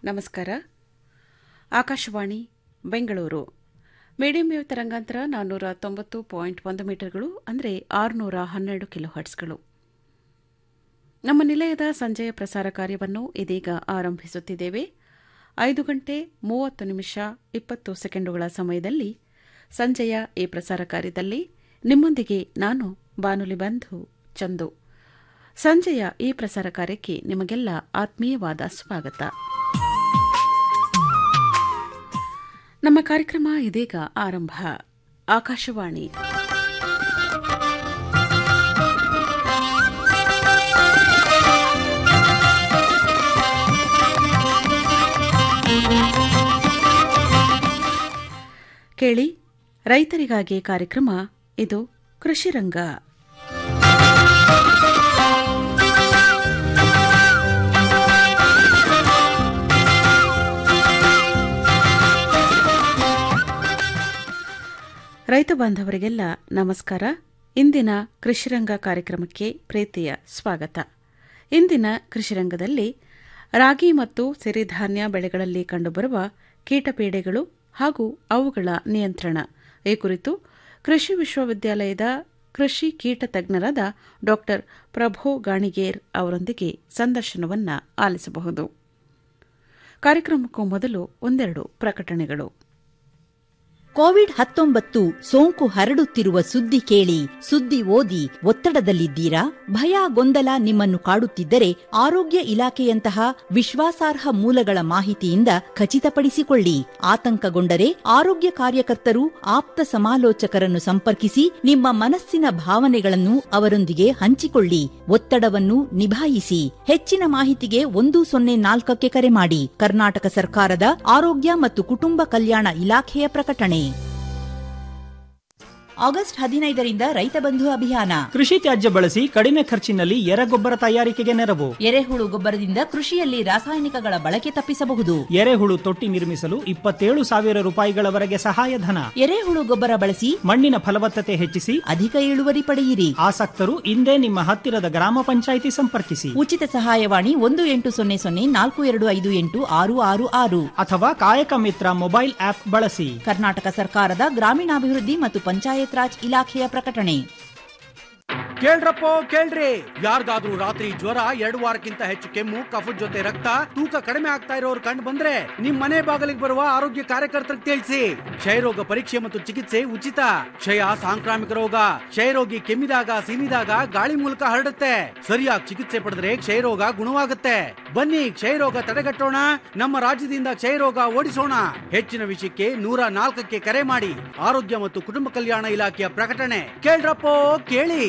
ನಮಸ್ಕಾರ Akashvani Bengaluru medium wave ತರಂಗಾಂತರ ನಾನ್ನೂರ ತೊಂಬತ್ತು ಪಾಯಿಂಟ್ ಒಂದು ಮೀಟರ್ಗಳು ಅಂದರೆ ಆರುನೂರ ಹನ್ನೆರಡು ಕಿಲೋ ಹರ್ಟ್ಸ್ಗಳು ನಮ್ಮ ನಿಲಯದ ಸಂಜೆಯ ಪ್ರಸಾರ ಕಾರ್ಯವನ್ನು ಇದೀಗ ಆರಂಭಿಸುತ್ತಿದ್ದೇವೆ ಐದು ಗಂಟೆ ಮೂವತ್ತು ನಿಮಿಷ ಇಪ್ಪತ್ತು ಸೆಕೆಂಡುಗಳ ಸಮಯದಲ್ಲಿ ಸಂಜೆಯ ಈ ಪ್ರಸಾರ ಕಾರ್ಯದಲ್ಲಿ ನಿಮ್ಮೊಂದಿಗೆ ನಾನು ಬಾನುಲಿ ಬಂಧು ಚಂದು ಸಂಜೆಯ ಈ ಪ್ರಸಾರ ಕಾರ್ಯಕ್ಕೆ ನಿಮಗೆಲ್ಲ ಆತ್ಮೀಯವಾದ ಸ್ವಾಗತ ನಮ್ಮ ಕಾರ್ಯಕ್ರಮ ಇದೀಗ ಆರಂಭ ಆಕಾಶವಾಣಿ ಕೇಳಿ ರೈತರಿಗಾಗಿ ಕಾರ್ಯಕ್ರಮ ಇದು ಕೃಷಿರಂಗ ರೈತ ಬಾಂಧವರಿಗೆಲ್ಲ ನಮಸ್ಕಾರ ಇಂದಿನ ಕೃಷಿರಂಗ ಕಾರ್ಯಕ್ರಮಕ್ಕೆ ಪ್ರೀತಿಯ ಸ್ವಾಗತ ಇಂದಿನ ಕೃಷಿರಂಗದಲ್ಲಿ ರಾಗಿ ಮತ್ತು ಸಿರಿಧಾನ್ಯ ಬೆಳೆಗಳಲ್ಲಿ ಕಂಡುಬರುವ ಕೀಟಪೀಡೆಗಳು ಹಾಗೂ ಅವುಗಳ ನಿಯಂತ್ರಣ ಈ ಕುರಿತು ಕೃಷಿ ವಿಶ್ವವಿದ್ಯಾಲಯದ ಕೃಷಿ ಕೀಟ ತಜ್ಞರಾದ ಡಾ ಪ್ರಭು ಗಾಣಿಗೇರ್ ಅವರೊಂದಿಗೆ ಸಂದರ್ಶನವನ್ನ ಆಲಿಸಬಹುದು ಕಾರ್ಯಕ್ರಮಕ್ಕೂ ಮೊದಲು ಒಂದೆರಡು ಪ್ರಕಟಣೆಗಳು ಕೋವಿಡ್ ಹತ್ತೊಂಬತ್ತು ಸೋಂಕು ಹರಡುತ್ತಿರುವ ಸುದ್ದಿ ಕೇಳಿ ಸುದ್ದಿ ಓದಿ ಒತ್ತಡದಲ್ಲಿದ್ದೀರಾ ಭಯ ಗೊಂದಲ ನಿಮ್ಮನ್ನು ಕಾಡುತ್ತಿದ್ದರೆ ಆರೋಗ್ಯ ಇಲಾಖೆಯಂತಹ ವಿಶ್ವಾಸಾರ್ಹ ಮೂಲಗಳ ಮಾಹಿತಿಯಿಂದ ಖಚಿತಪಡಿಸಿಕೊಳ್ಳಿ ಆತಂಕಗೊಂಡರೆ ಆರೋಗ್ಯ ಕಾರ್ಯಕರ್ತರು ಆಪ್ತ ಸಮಾಲೋಚಕರನ್ನು ಸಂಪರ್ಕಿಸಿ ನಿಮ್ಮ ಮನಸ್ಸಿನ ಭಾವನೆಗಳನ್ನು ಅವರೊಂದಿಗೆ ಹಂಚಿಕೊಳ್ಳಿ ಒತ್ತಡವನ್ನು ನಿಭಾಯಿಸಿ ಹೆಚ್ಚಿನ ಮಾಹಿತಿಗೆ ಒಂದು ಸೊನ್ನೆ ನಾಲ್ಕಕ್ಕೆ ಕರೆ ಮಾಡಿ ಕರ್ನಾಟಕ ಸರ್ಕಾರದ ಆರೋಗ್ಯ ಮತ್ತು ಕುಟುಂಬ ಕಲ್ಯಾಣ ಇಲಾಖೆಯ ಪ್ರಕಟಣೆ ಆಗಸ್ಟ್ ಹದಿನೈದರಿಂದ ರೈತ ಬಂಧು ಅಭಿಯಾನ ಕೃಷಿ ತ್ಯಾಜ್ಯ ಬಳಸಿ ಕಡಿಮೆ ಖರ್ಚಿನಲ್ಲಿ ಎರೆಗೊಬ್ಬರ ತಯಾರಿಕೆಗೆ ನೆರವು ಎರೆಹುಳು ಗೊಬ್ಬರದಿಂದ ಕೃಷಿಯಲ್ಲಿ ರಾಸಾಯನಿಕಗಳ ಬಳಕೆ ತಪ್ಪಿಸಬಹುದು ಎರೆಹುಳು ತೊಟ್ಟಿ ನಿರ್ಮಿಸಲು ಇಪ್ಪತ್ತೇಳು ಸಾವಿರ ರೂಪಾಯಿಗಳವರೆಗೆ ಸಹಾಯಧನ ಎರೆಹುಳು ಗೊಬ್ಬರ ಬಳಸಿ ಮಣ್ಣಿನ ಫಲವತ್ತತೆ ಹೆಚ್ಚಿಸಿ ಅಧಿಕ ಇಳುವರಿ ಪಡೆಯಿರಿ ಆಸಕ್ತರು ಇಂದೇ ನಿಮ್ಮ ಹತ್ತಿರದ ಗ್ರಾಮ ಪಂಚಾಯಿತಿ ಸಂಪರ್ಕಿಸಿ ಉಚಿತ ಸಹಾಯವಾಣಿ ಒಂದು ಎಂಟು ಸೊನ್ನೆ ಸೊನ್ನೆ ನಾಲ್ಕು ಎರಡು ಐದು ಎಂಟು ಆರು ಆರು ಆರು ಅಥವಾ ಕಾಯಕ ಮಿತ್ರ ಮೊಬೈಲ್ ಆಪ್ ಬಳಸಿ ಕರ್ನಾಟಕ ಸರ್ಕಾರದ ಗ್ರಾಮೀಣಾಭಿವೃದ್ಧಿ ಮತ್ತು ಪಂಚಾಯತ್ ರಾಜ್ ಇಲಾಖೆಯ ಪ್ರಕಟಣೆ ಕೇಳ್ರಪ್ಪೋ ಕೇಳ್ರಿ ಯಾರಿಗಾದ್ರೂ ರಾತ್ರಿ ಜ್ವರ ಎರಡು ವಾರಕ್ಕಿಂತ ಹೆಚ್ಚು ಕೆಮ್ಮು ಕಫದ ಜೊತೆ ರಕ್ತ ತೂಕ ಕಡಿಮೆ ಆಗ್ತಾ ಇರೋರು ಕಂಡು ಬಂದ್ರೆ ನಿಮ್ ಮನೆ ಬಾಗಿಲಿಗೆ ಬರುವ ಆರೋಗ್ಯ ಕಾರ್ಯಕರ್ತರಿಗೆ ತಿಳಿಸಿ ಕ್ಷಯರೋಗ ಪರೀಕ್ಷೆ ಮತ್ತು ಚಿಕಿತ್ಸೆ ಉಚಿತ ಕ್ಷಯ ಸಾಂಕ್ರಾಮಿಕ ರೋಗ ಕ್ಷಯರೋಗಿ ಕೆಮ್ಮಿದಾಗ ಸೀನಿದಾಗ ಗಾಳಿ ಮೂಲಕ ಹರಡುತ್ತೆ ಸರಿಯಾಗಿ ಚಿಕಿತ್ಸೆ ಪಡೆದ್ರೆ ಕ್ಷಯರೋಗ ಗುಣವಾಗುತ್ತೆ ಬನ್ನಿ ಕ್ಷಯರೋಗ ತಡೆಗಟ್ಟೋಣ ನಮ್ಮ ರಾಜ್ಯದಿಂದ ಕ್ಷಯರೋಗ ಓಡಿಸೋಣ ಹೆಚ್ಚಿನ ವಿಷಯಕ್ಕೆ ನೂರ ನಾಲ್ಕಕ್ಕೆ ಕರೆ ಮಾಡಿ ಆರೋಗ್ಯ ಮತ್ತು ಕುಟುಂಬ ಕಲ್ಯಾಣ ಇಲಾಖೆಯ ಪ್ರಕಟಣೆ ಕೇಳ್ರಪ್ಪೋ ಕೇಳಿ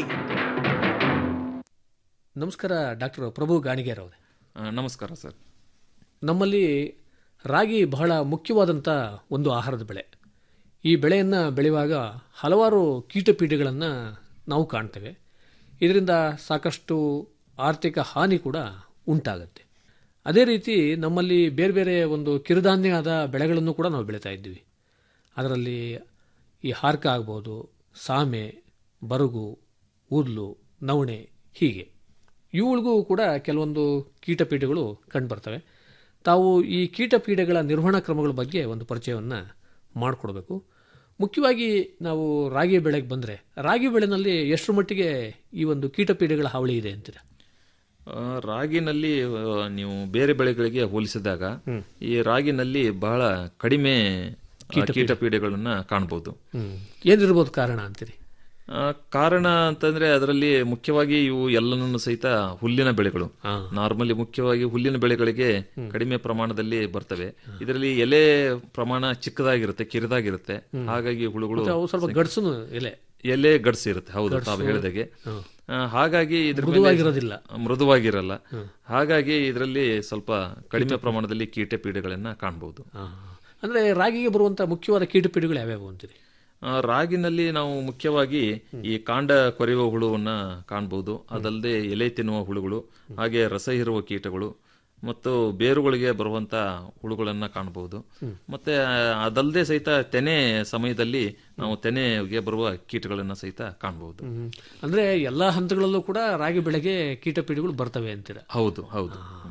ನಮಸ್ಕಾರ ಡಾಕ್ಟರ್ ಪ್ರಭು ಗಾಣಿಗೇರ್ ಅವರೇ ಆ, ನಮಸ್ಕಾರ ಸರ್ ನಮ್ಮಲ್ಲಿ ರಾಗಿ ಬಹಳ ಮುಖ್ಯವಾದಂಥ ಒಂದು ಆಹಾರದ ಬೆಳೆ ಈ ಬೆಳೆಯನ್ನು ಬೆಳೆಯುವಾಗ ಹಲವಾರು ಕೀಟಪೀಡೆಗಳನ್ನು ನಾವು ಕಾಣ್ತೇವೆ ಇದರಿಂದ ಸಾಕಷ್ಟು ಆರ್ಥಿಕ ಹಾನಿ ಕೂಡ ಉಂಟಾಗುತ್ತೆ ಅದೇ ರೀತಿ ನಮ್ಮಲ್ಲಿ ಬೇರೆ ಬೇರೆ ಒಂದು ಕಿರುಧಾನ್ಯದ ಬೆಳೆಗಳನ್ನು ಕೂಡ ನಾವು ಬೆಳೀತಾ ಇದ್ದೀವಿ ಅದರಲ್ಲಿ ಈ ಹಾರ್ಕ ಆಗ್ಬೋದು ಸಾಮೆ ಬರುಗು ಉರ್ಲು ನವಣೆ ಹೀಗೆ ಇವುಗಳಿಗೂ ಕೂಡ ಕೆಲವೊಂದು ಕೀಟಪೀಡೆಗಳು ಕಂಡುಬರ್ತವೆ ತಾವು ಈ ಕೀಟಪೀಡೆಗಳ ನಿರ್ವಹಣಾ ಕ್ರಮಗಳ ಬಗ್ಗೆ ಒಂದು ಪರಿಚಯವನ್ನು ಮಾಡಿಕೊಡ್ಬೇಕು ಮುಖ್ಯವಾಗಿ ನಾವು ರಾಗಿ ಬೆಳೆಗೆ ಬಂದರೆ ರಾಗಿ ಬೆಳೆನಲ್ಲಿ ಎಷ್ಟರ ಮಟ್ಟಿಗೆ ಈ ಒಂದು ಕೀಟಪೀಡೆಗಳ ಹಾವಳಿ ಇದೆ ಅಂತೀರ ಆ, ರಾಗಿನಲ್ಲಿ ಆ, ನೀವು ಬೇರೆ ಬೆಳೆಗಳಿಗೆ ಹೋಲಿಸಿದಾಗ ಈ ರಾಗಿನಲ್ಲಿ ಬಹಳ ಕಡಿಮೆ ಆ, ಕೀಟಪೀಡೆಗಳನ್ನ ಕಾಣಬಹುದು ಏನಿರ್ಬೋದು ಕಾರಣ ಅಂತೀರಿ ಆ, ಕಾರಣ ಅಂತಂದ್ರೆ ಅದರಲ್ಲಿ ಮುಖ್ಯವಾಗಿ ಇವು ಎಲ್ಲನೂ ಸಹಿತ ಹುಲ್ಲಿನ ಬೆಳೆಗಳು ನಾರ್ಮಲಿ ಮುಖ್ಯವಾಗಿ ಹುಲ್ಲಿನ ಬೆಳೆಗಳಿಗೆ ಕಡಿಮೆ ಪ್ರಮಾಣದಲ್ಲಿ ಬರ್ತವೆ ಇದರಲ್ಲಿ ಎಲೆ ಪ್ರಮಾಣ ಚಿಕ್ಕದಾಗಿರುತ್ತೆ ಕಿರಿದಾಗಿರುತ್ತೆ ಹಾಗಾಗಿ ಹುಳುಗಳು ಅವು ಸ್ವಲ್ಪ ಗಡ್ಸು ಎಲೆ ಎಲೆ ಗಡ್ಸ್ ಇರುತ್ತೆ ಹೌದು ತಾವು ಹೇಳಿದಾಗೆ ಆ, ಹಾಗಾಗಿ ಇದ್ರ ಮೇಲೆ- ಮೃದುವಾಗಿರೋದಿಲ್ಲ. ಮೃದುವಾಗಿರಲ್ಲ ಹಾಗಾಗಿ ಇದರಲ್ಲಿ ಸ್ವಲ್ಪ ಕಡಿಮೆ ಪ್ರಮಾಣದಲ್ಲಿ ಕೀಟ ಪೀಡೆಗಳನ್ನ ಕಾಣಬಹುದು ಆ, ಅಂದ್ರೆ ರಾಗಿಗೆ ಬರುವಂಥ ಮುಖ್ಯವಾದ ಕೀಟಪೀಡೆಗಳು ಯಾವ್ಯಾವು ಅಂತೀರಿ ಆ, ರಾಗಿನಲ್ಲಿ ನಾವು ಮುಖ್ಯವಾಗಿ ಈ ಕಾಂಡ ಕೊರೆಯುವ ಹುಳುವನ್ನ ಕಾಣಬಹುದು ಅದಲ್ಲದೆ ಎಲೆ ತಿನ್ನುವ ಹುಳುಗಳು ಹಾಗೆ ರಸ ಹೀರುವ ಕೀಟಗಳು ಮತ್ತು ಬೇರುಗಳಿಗೆ ಬರುವಂತ ಹುಳುಗಳನ್ನ ಕಾಣಬಹುದು ಮತ್ತೆ ಆ, ಅದಲ್ಲದೆ ಸಹಿತ ತೆನೆ ಸಮಯದಲ್ಲಿ ನಾವು ತೆನೆಗೆ ಬರುವ ಕೀಟಗಳನ್ನ ಸಹಿತ ಕಾಣಬಹುದು ಹ್ಮ್. ಅಂದ್ರೆ ಎಲ್ಲಾ ಹಂತಗಳಲ್ಲೂ ಕೂಡ ರಾಗಿ ಬೆಳೆಗೆ ಕೀಟಪೀಡೆಗಳು ಬರ್ತವೆ ಅಂತೀರ ಹೌದು ಹೌದು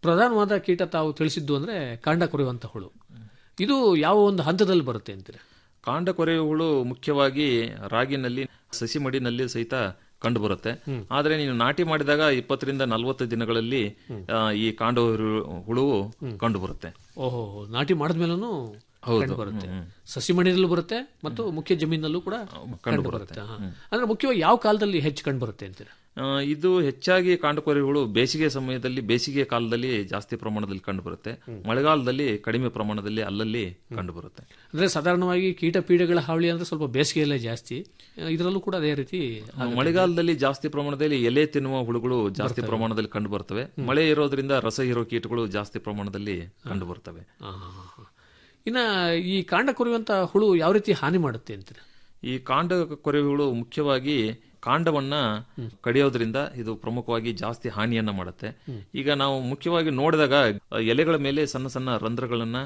ಪ್ರಧಾನವಾದ ಕೀಟ ತಾವು ತಿಳಿಸಿದ್ದು ಅಂದ್ರೆ ಕಾಂಡ ಕೊರೆಯುವಂತ ಹುಳು ಇದು ಯಾವ ಒಂದು ಹಂತದಲ್ಲಿ ಬರುತ್ತೆ ಅಂತೀರ ಕಾಂಡ ಕೊರೆಯುವ ಹುಳು ಮುಖ್ಯವಾಗಿ ರಾಗಿನಲ್ಲಿ ಸಸಿ ಮಡಿನಲ್ಲಿ ಸಹಿತ ಕಂಡು ಬರುತ್ತೆ ಆದ್ರೆ ನೀವು ನಾಟಿ ಮಾಡಿದಾಗ ಇಪ್ಪತ್ತರಿಂದ ನಲವತ್ತು ದಿನಗಳಲ್ಲಿ ಆ, ಈ ಕಾಂಡ ಹುಳು- ಹುಳುವು ಕಂಡು ಬರುತ್ತೆ ಓಹೋ ನಾಟಿ ಮಾಡಿದ್ಮೇಲೂ ಹೌದು. ಕಂಡು ಬರುತ್ತೆ ಹ್ಮ್, ಹ್ಮ್. ಸಸಿ ಮಣ್ಣಿನಲ್ಲೂ ಬರುತ್ತೆ ಮತ್ತು ಮುಖ್ಯ ಜಮೀನಲ್ಲೂ ಕೂಡ ಕಂಡು ಬರುತ್ತೆ ಹಾ. ಅಂದ್ರೆ ಮುಖ್ಯವಾಗಿ ಯಾವ ಕಾಲದಲ್ಲಿ ಹೆಚ್ಚು ಕಂಡು ಬರುತ್ತೆ ಅಂತೀರ ಆ, ಇದು ಹೆಚ್ಚಾಗಿ ಕಾಂಡಕೊರೆ ಹುಳು ಬೇಸಿಗೆ ಸಮಯದಲ್ಲಿ ಬೇಸಿಗೆ ಕಾಲದಲ್ಲಿ ಜಾಸ್ತಿ ಪ್ರಮಾಣದಲ್ಲಿ ಕಂಡು ಬರುತ್ತೆ ಮಳೆಗಾಲದಲ್ಲಿ ಕಡಿಮೆ ಪ್ರಮಾಣದಲ್ಲಿ ಅಲ್ಲಲ್ಲಿ ಕಂಡು ಬರುತ್ತೆ ಅಂದ್ರೆ ಸಾಧಾರಣವಾಗಿ ಕೀಟ ಪೀಡೆಗಳ ಹಾವಳಿ ಅಂದ್ರೆ ಸ್ವಲ್ಪ ಬೇಸಿಗೆಯಲ್ಲೇ ಜಾಸ್ತಿ ಇದರಲ್ಲೂ ಕೂಡ ಅದೇ ರೀತಿ ಆಗುತ್ತೆ. ಮಳೆಗಾಲದಲ್ಲಿ ಜಾಸ್ತಿ ಪ್ರಮಾಣದಲ್ಲಿ ಎಲೆ ತಿನ್ನುವ ಹುಳುಗಳು ಜಾಸ್ತಿ ಪ್ರಮಾಣದಲ್ಲಿ ಕಂಡು ಬರ್ತವೆ ಮಳೆ ಇರೋದ್ರಿಂದ ರಸ ಹೀರೋ ಕೀಟಗಳು ಜಾಸ್ತಿ ಪ್ರಮಾಣದಲ್ಲಿ ಕಂಡು ಬರ್ತವೆ ಹಾ, ಹಾ, ಹಾ, ಹಾ. ಇನ್ನ ಈ ಕಾಂಡ ಕೊರೆಯುವಂತ ಹುಳು ಯಾವ ರೀತಿ ಹಾನಿ ಮಾಡುತ್ತೆ ಅಂತೀರ ಈ ಕಾಂಡ ಕೊರೆಯುಗಳು ಮುಖ್ಯವಾಗಿ ಕಾಂಡವನ್ನ ಕಡಿಯೋದ್ರಿಂದ ಇದು ಪ್ರಮುಖವಾಗಿ ಜಾಸ್ತಿ ಹಾನಿಯನ್ನ ಮಾಡುತ್ತೆ ಈಗ ನಾವು ಮುಖ್ಯವಾಗಿ ನೋಡಿದಾಗ ಆ, ಎಲೆಗಳ ಮೇಲೆ ಸಣ್ಣ ಸಣ್ಣ ರಂಧ್ರಗಳನ್ನ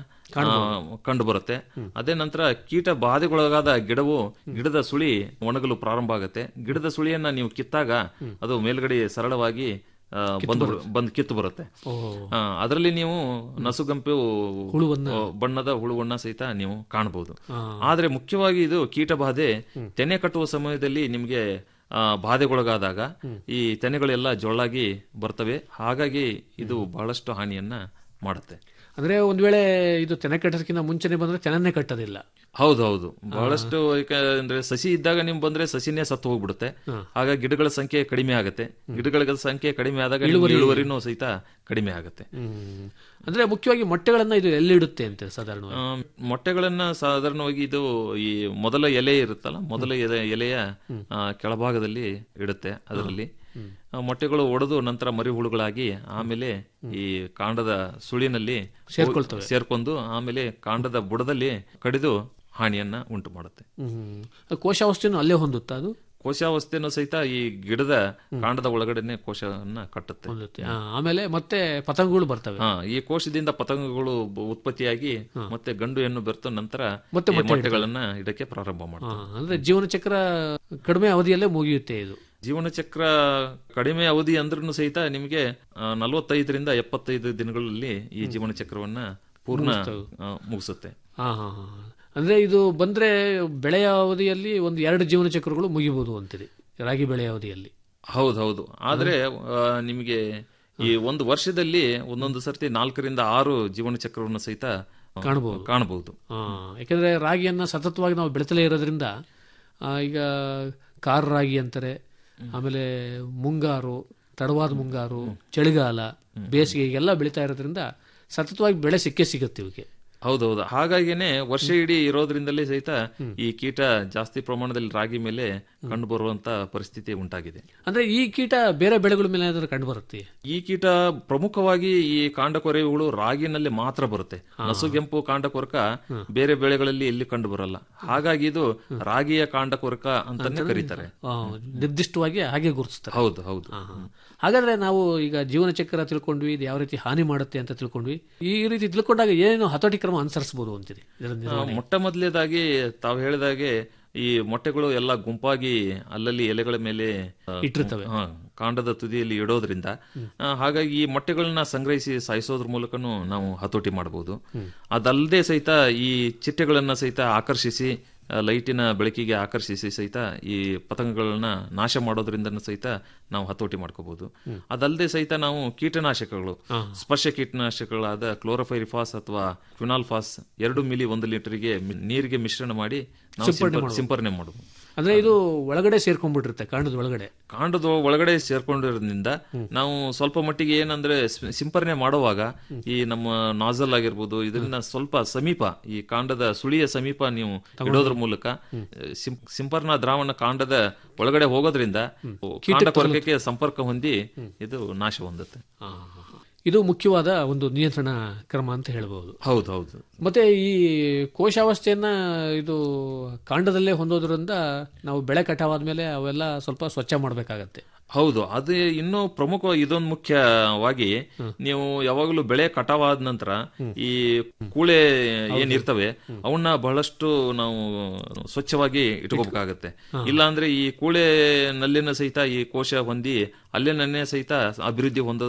ಕಂಡು ಬರುತ್ತೆ ಅದೇ ನಂತರ ಕೀಟ ಬಾಧೆಗೊಳಗಾದ ಗಿಡವು ಗಿಡದ ಸುಳಿ ಒಣಗಲು ಪ್ರಾರಂಭ ಆಗುತ್ತೆ ಗಿಡದ ಸುಳಿಯನ್ನ ನೀವು ಕಿತ್ತಾಗ ಅದು ಮೇಲ್ಗಡೆ ಸರಳವಾಗಿ ಆ, ಬಂದು ಬಂದು ಕಿತ್ತು ಬರುತ್ತೆ ಆ, ಅದರಲ್ಲಿ ನೀವು ನಸುಗಂಪು ಹುಳುವನ್ನ- ಆ, ಬಣ್ಣದ ಹುಳುವನ್ನ ಸಹಿತ ನೀವು ಕಾಣಬಹುದು ಆದ್ರೆ ಮುಖ್ಯವಾಗಿ ಇದು ಕೀಟ ಬಾಧೆ ತೆನೆ ಕಟ್ಟುವ ಸಮಯದಲ್ಲಿ ನಿಮಗೆ ಆ, ಬಾಧೆಗೊಳಗಾದಾಗ ಈ ತೆನೆಗಳೆಲ್ಲ ಜೊಳ್ಳಾಗಿ ಬರ್ತವೆ ಹಾಗಾಗಿ ಇದು ಬಹಳಷ್ಟು ಹಾನಿಯನ್ನ ಮಾಡುತ್ತೆ ಅಂದ್ರೆ ಒಂದ್ ವೇಳೆ ಇದು ತೆನೆ ಕಟ್ಟೋದಕ್ಕಿಂತ ಮುಂಚೆನೆ ಬಂದ್ರೆ ತೆನನ್ನೇ ಕಟ್ಟೋದಿಲ್ಲ ಹೌದು ಹೌದು ಬಹಳಷ್ಟು ಅಂದ್ರೆ ಸಸಿ ಇದ್ದಾಗ ನಿಮ್ ಬಂದ್ರೆ ಸಸಿನೇ ಸತ್ತು ಹೋಗ್ಬಿಡುತ್ತೆ ಹಾಗಾಗಿ ಗಿಡಗಳ ಸಂಖ್ಯೆ ಕಡಿಮೆ ಆಗುತ್ತೆ ಗಿಡಗಳ ಸಂಖ್ಯೆ ಕಡಿಮೆ ಆದಾಗ ನಿಮ್ಗೆ ಇಳುವರಿನೂ ಸಹಿತ ಕಡಿಮೆ ಆಗುತ್ತೆ ಹ್ಮ್. ಅಂದ್ರೆ ಮುಖ್ಯವಾಗಿ ಮೊಟ್ಟೆಗಳನ್ನ ಇದು ಎಲ್ಲಿಡುತ್ತೆ ಅಂತ ಸಾಧಾರಣವಾಗಿ ಆ, ಮೊಟ್ಟೆಗಳನ್ನ ಸಾಧಾರಣವಾಗಿ ಇದು ಈ ಮೊದಲ ಎಲೆ ಇರುತ್ತಲ್ಲ ಮೊದಲ ಎಲೆ ಎಲೆಯ ಆ, ಕೆಳಭಾಗದಲ್ಲಿ ಇಡುತ್ತೆ ಅದರಲ್ಲಿ ಆ, ಮೊಟ್ಟೆಗಳು ಒಡೆದು ನಂತರ ಮರಿ ಹುಳುಗಳಾಗಿ ಆಮೇಲೆ ಈ ಕಾಂಡದ ಸುಳಿನಲ್ಲಿ ಸೇರ್ಕೊಳ್ತವೆ. ಸೇರ್ಕೊಂಡು ಆಮೇಲೆ ಕಾಂಡದ ಬುಡದಲ್ಲಿ ಕಡಿದು ಹಾನಿಯನ್ನ ಉಂಟು ಮಾಡುತ್ತೆ ಹ್ಮ್ ಕೋಶಾವಸ್ಥೆನೂ ಅಲ್ಲೇ ಹೊಂದುತ್ತಾ ಅದು ಕೋಶಾವಸ್ಥೆನೂ ಸಹಿತ ಈ ಗಿಡದ ಕಾಂಡದ ಒಳಗಡೆನೆ ಕೋಶವನ್ನ ಕಟ್ಟುತ್ತೆ ಹೊಂದುತ್ತೆ ಆ, ಆಮೇಲೆ ಮತ್ತೆ ಪತಂಗಗಳು ಬರ್ತವೆ ಹಾ ಈ ಕೋಶದಿಂದ ಪತಂಗಗಳು ಬ- ಉತ್ಪತ್ತಿಯಾಗಿ ಮತ್ತೆ ಗಂಡು ಹೆಣ್ಣು ಬೆರೆತು ನಂತರ ಮತ್ತೆ ಈ ಮೊಟ್ಟೆ ಮೊಟ್ಟೆಗಳನ್ನ ಇಡಕ್ಕೆ ಪ್ರಾರಂಭ ಆ, ಮಾಡ್ತವೆ ಅಂದ್ರೆ ಜೀವನ ಚಕ್ರ ಕಡಿಮೆ ಅವಧಿಯಲ್ಲೇ ಮುಗಿಯುತ್ತೆ ಇದು ಜೀವನ ಚಕ್ರ ಕಡಿಮೆ ಅವಧಿ ಅಂದ್ರೂ ಸಹಿತ ನಿಮಗೆ ಆ, ನಲವತ್ತೈದರಿಂದ ಎಪ್ಪತ್ತೈದು ದಿನಗಳಲ್ಲಿ ಈ ಜೀವನ ಚಕ್ರವನ್ನ ಪೂರ್ಣ ಆ, ಮುಗಿಸುತ್ತೆ ಹಾ ಹಾ ಹಾ ಅಂದ್ರೆ ಇದು ಬಂದ್ರೆ ಬೆಳೆಯ ಅವಧಿಯಲ್ಲಿ ಒಂದು ಎರಡು ಜೀವನ ಚಕ್ರಗಳು ಮುಗಿಬಹುದು ಅಂತೀರಿ ರಾಗಿ ಬೆಳೆಯ ಅವಧಿಯಲ್ಲಿ ಹೌದು ಹೌದು ಆದ್ರೆ ಆ, ನಿಮಗೆ ಈ ಒಂದು ವರ್ಷದಲ್ಲಿ ಒಂದೊಂದು ಸರ್ತಿ ನಾಲ್ಕರಿಂದ ಆರು ಜೀವನ ಚಕ್ರವನ್ನು ಸಹಿತ ಆ, ಕಾಣಬಹುದು. ಕಾಣಬಹುದು ಆ, ಯಾಕಂದ್ರೆ ರಾಗಿಯನ್ನ ಸತತವಾಗಿ ನಾವು ಬೆಳೆತಲೇ ಇರೋದ್ರಿಂದ ಆ, ಈಗ ಕಾರ್ ರಾಗಿ ಅಂತಾರೆ ಆಮೇಲೆ ಮುಂಗಾರು ತಡವಾದ ಮುಂಗಾರು ಚಳಿಗಾಲ ಬೇಸಿಗೆ ಹೀಗೆಲ್ಲ ಬೆಳೀತಾ ಇರೋದ್ರಿಂದ ಸತತವಾಗಿ ಬೆಳೆ ಸಿಕ್ಕೇ ಸಿಗುತ್ತೆ ಇವಕ್ಕೆ ಹೌದೌದು ಹಾಗಾಗಿನೇ ವರ್ಷ ಇಡೀ ಇರೋದ್ರಿಂದಲೇ ಸಹಿತ ಈ ಕೀಟ ಜಾಸ್ತಿ ಪ್ರಮಾಣದಲ್ಲಿ ರಾಗಿ ಮೇಲೆ ಕಂಡು ಬರುವಂತ ಪರಿಸ್ಥಿತಿ ಉಂಟಾಗಿದೆ ಅಂದ್ರೆ ಈ ಕೀಟ ಬೇರೆ ಬೆಳೆಗಳ ಮೇಲೆ ಏನಾದ್ರೂ ಕಂಡು ಬರುತ್ತೆ ಈ ಕೀಟ ಪ್ರಮುಖವಾಗಿ ಈ ಕಾಂಡಕೊರೆ ಹುಳು ರಾಗಿನಲ್ಲಿ ಮಾತ್ರ ಬರುತ್ತೆ ನಸುಗೆಂಪು ಕಾಂಡಕೊರಕ ಬೇರೆ ಬೆಳೆಗಳಲ್ಲಿ ಎಲ್ಲಿ ಕಂಡು ಬರಲ್ಲ ಹಾಗಾಗಿ ಇದು ರಾಗಿಯ ಕಾಂಡಕೊರಕ ಅಂತಾನೆ ಕರೀತಾರೆ ಆ, ನಿರ್ದಿಷ್ಟವಾಗಿ ಹಾಗೆ ಗುರುತಿಸ್ತಾರೆ ಹೌದು ಹೌದು ಆ, ಹಾ. ಹಾಗಾದ್ರೆ ನಾವು ಈಗ ಜೀವನ ಚಕ್ರ ತಿಳ್ಕೊಂಡ್ವಿ ಇದು ಯಾವ ರೀತಿ ಹಾನಿ ಮಾಡುತ್ತೆ ಅಂತ ತಿಳ್ಕೊಂಡ್ವಿ ಈ ರೀತಿ ತಿಳ್ಕೊಂಡಾಗ ಏನು ಹತೋಟಿ ಕ್ರಮ ಅನುಸರಿಸಬಹುದು ಅಂತೀರಿ ಇದರ ಆ, ನಿರ್ವಹಣೆ? ಮೊಟ್ಟ ಮೊದಲೇದಾಗಿ ತಾವು ಹೇಳಿದಾಗೆ ಈ ಮೊಟ್ಟೆಗಳು ಎಲ್ಲ ಗುಂಪಾಗಿ ಅಲ್ಲಲ್ಲಿ ಎಲೆಗಳ ಮೇಲೆ ಆ, ಇಟ್ಟಿರ್ತವೆ. ಹಾ, ಕಾಂಡದ ತುದಿಯಲ್ಲಿ ಇಡೋದ್ರಿಂದ ಆ, ಹಾಗಾಗಿ ಈ ಮೊಟ್ಟೆಗಳನ್ನ ಸಂಗ್ರಹಿಸಿ ಸಾಯಿಸೋದ್ರ ಮೂಲಕನೂ ನಾವು ಹತೋಟಿ ಮಾಡಬಹುದು ಅದಲ್ಲದೆ ಸಹಿತ ಈ ಚಿಟ್ಟೆಗಳನ್ನ ಸಹಿತ ಆಕರ್ಷಿಸಿ ಆ, ಲೈಟಿನ ಬೆಳಕಿಗೆ ಆಕರ್ಷಿಸಿ ಸಹಿತ ಈ ಪತಂಗಗಳನ್ನ ನಾಶ ಮಾಡೋದ್ರಿಂದ ಸಹಿತ ನಾವು ಹತೋಟಿ ಮಾಡ್ಕೋಬಹುದು ಅದಲ್ಲದೆ ಸಹಿತ ನಾವು ಕೀಟನಾಶಕಗಳು ಸ್ಪರ್ಶ ಕೀಟನಾಶಕಗಳಾದ ಕ್ಲೋರೋಫೈರಿಫಾಸ್ ಅಥವಾ ಕ್ವಿನಾಲ್ಫಾಸ್ ಎರಡು ಮಿಲಿ ಒಂದು ಲೀಟರ್ಗೆ ಮಿ- ನೀರಿಗೆ ಮಿಶ್ರಣ ಮಾಡಿ ನಾವು ಸಿಂಪರ್- ಸಿಂಪರಣೆ ಮಾಡಬಹುದು ಅಂದ್ರೆ ಇದು ಒಳಗಡೆ ಸೇರ್ಕೊಂಡ್ಬಿಟ್ಟಿರುತ್ತೆ ಕಾಂಡದ ಒಳಗಡೆ ಕಾಂಡದ ಒಳಗಡೆ ಸೇರ್ಕೊಂಡಿರೋದ್ರಿಂದ ನಾವು ಸ್ವಲ್ಪ ಮಟ್ಟಿಗೆ ಏನಂದ್ರೆ ಸ್- ಸಿಂಪರಣೆ ಮಾಡುವಾಗ ಈ ನಮ್ಮ ನಾಜಲ್ ಆಗಿರ್ಬೋದು ಇದರಿಂದ ಸ್ವಲ್ಪ ಸಮೀಪ ಈ ಕಾಂಡದ ಸುಳಿಯ ಸಮೀಪ ನೀವು ಇಡೋದ್ರ ಮೂಲಕ ಸಿಂ- ಸಿಂಪರಣಾ ದ್ರಾವಣ ಕಾಂಡದ ಒಳಗಡೆ ಹೋಗೋದ್ರಿಂದ ಕಾಂಡ ಕೊರಕಕ್ಕೆ ಸಂಪರ್ಕ ಹೊಂದಿ ಇದು ನಾಶ ಹೊಂದುತ್ತೆ ಆ, ಹಾ, ಹಾ. ಇದು ಮುಖ್ಯವಾದ ಒಂದು ನಿಯಂತ್ರಣ ಕ್ರಮ ಅಂತ ಹೇಳ್ಬಹುದು ಹೌದು ಹೌದು ಮತ್ತೆ ಈ ಕೋಶಾವಸ್ಥೆಯನ್ನ ಇದು ಕಾಂಡದಲ್ಲೇ ಹೊಂದೋದ್ರಿಂದ ನಾವು ಬೆಳೆ ಕಟಾವಾದ್ಮೇಲೆ ಅವೆಲ್ಲ ಸ್ವಲ್ಪ ಸ್ವಚ್ಛ ಮಾಡಬೇಕಾಗತ್ತೆ ಹೌದು ಅದು ಇನ್ನೂ ಪ್ರಮುಖ ಇದೊಂದು ಮುಖ್ಯವಾಗಿ ನೀವು ಯಾವಾಗಲೂ ಬೆಳೆ ಕಟಾವಾದ ನಂತರ ಈ ಕೂಳೆ ಏನಿರ್ತವೆ ಅವನ್ನ ಬಹಳಷ್ಟು ನಾವು ಸ್ವಚ್ಛವಾಗಿ ಇಟ್ಕೋಬೇಕಾಗತ್ತೆ ಇಲ್ಲಾಂದ್ರೆ ಈ ಕೂಳೆ ನಲ್ಲಿನ ಸಹಿತ ಈ ಕೋಶ ಹೊಂದಿ ಅಲ್ಲೇನೇ ಸಹಿತ ಅಭಿವೃದ್ಧಿ ಹೊಂದೋದು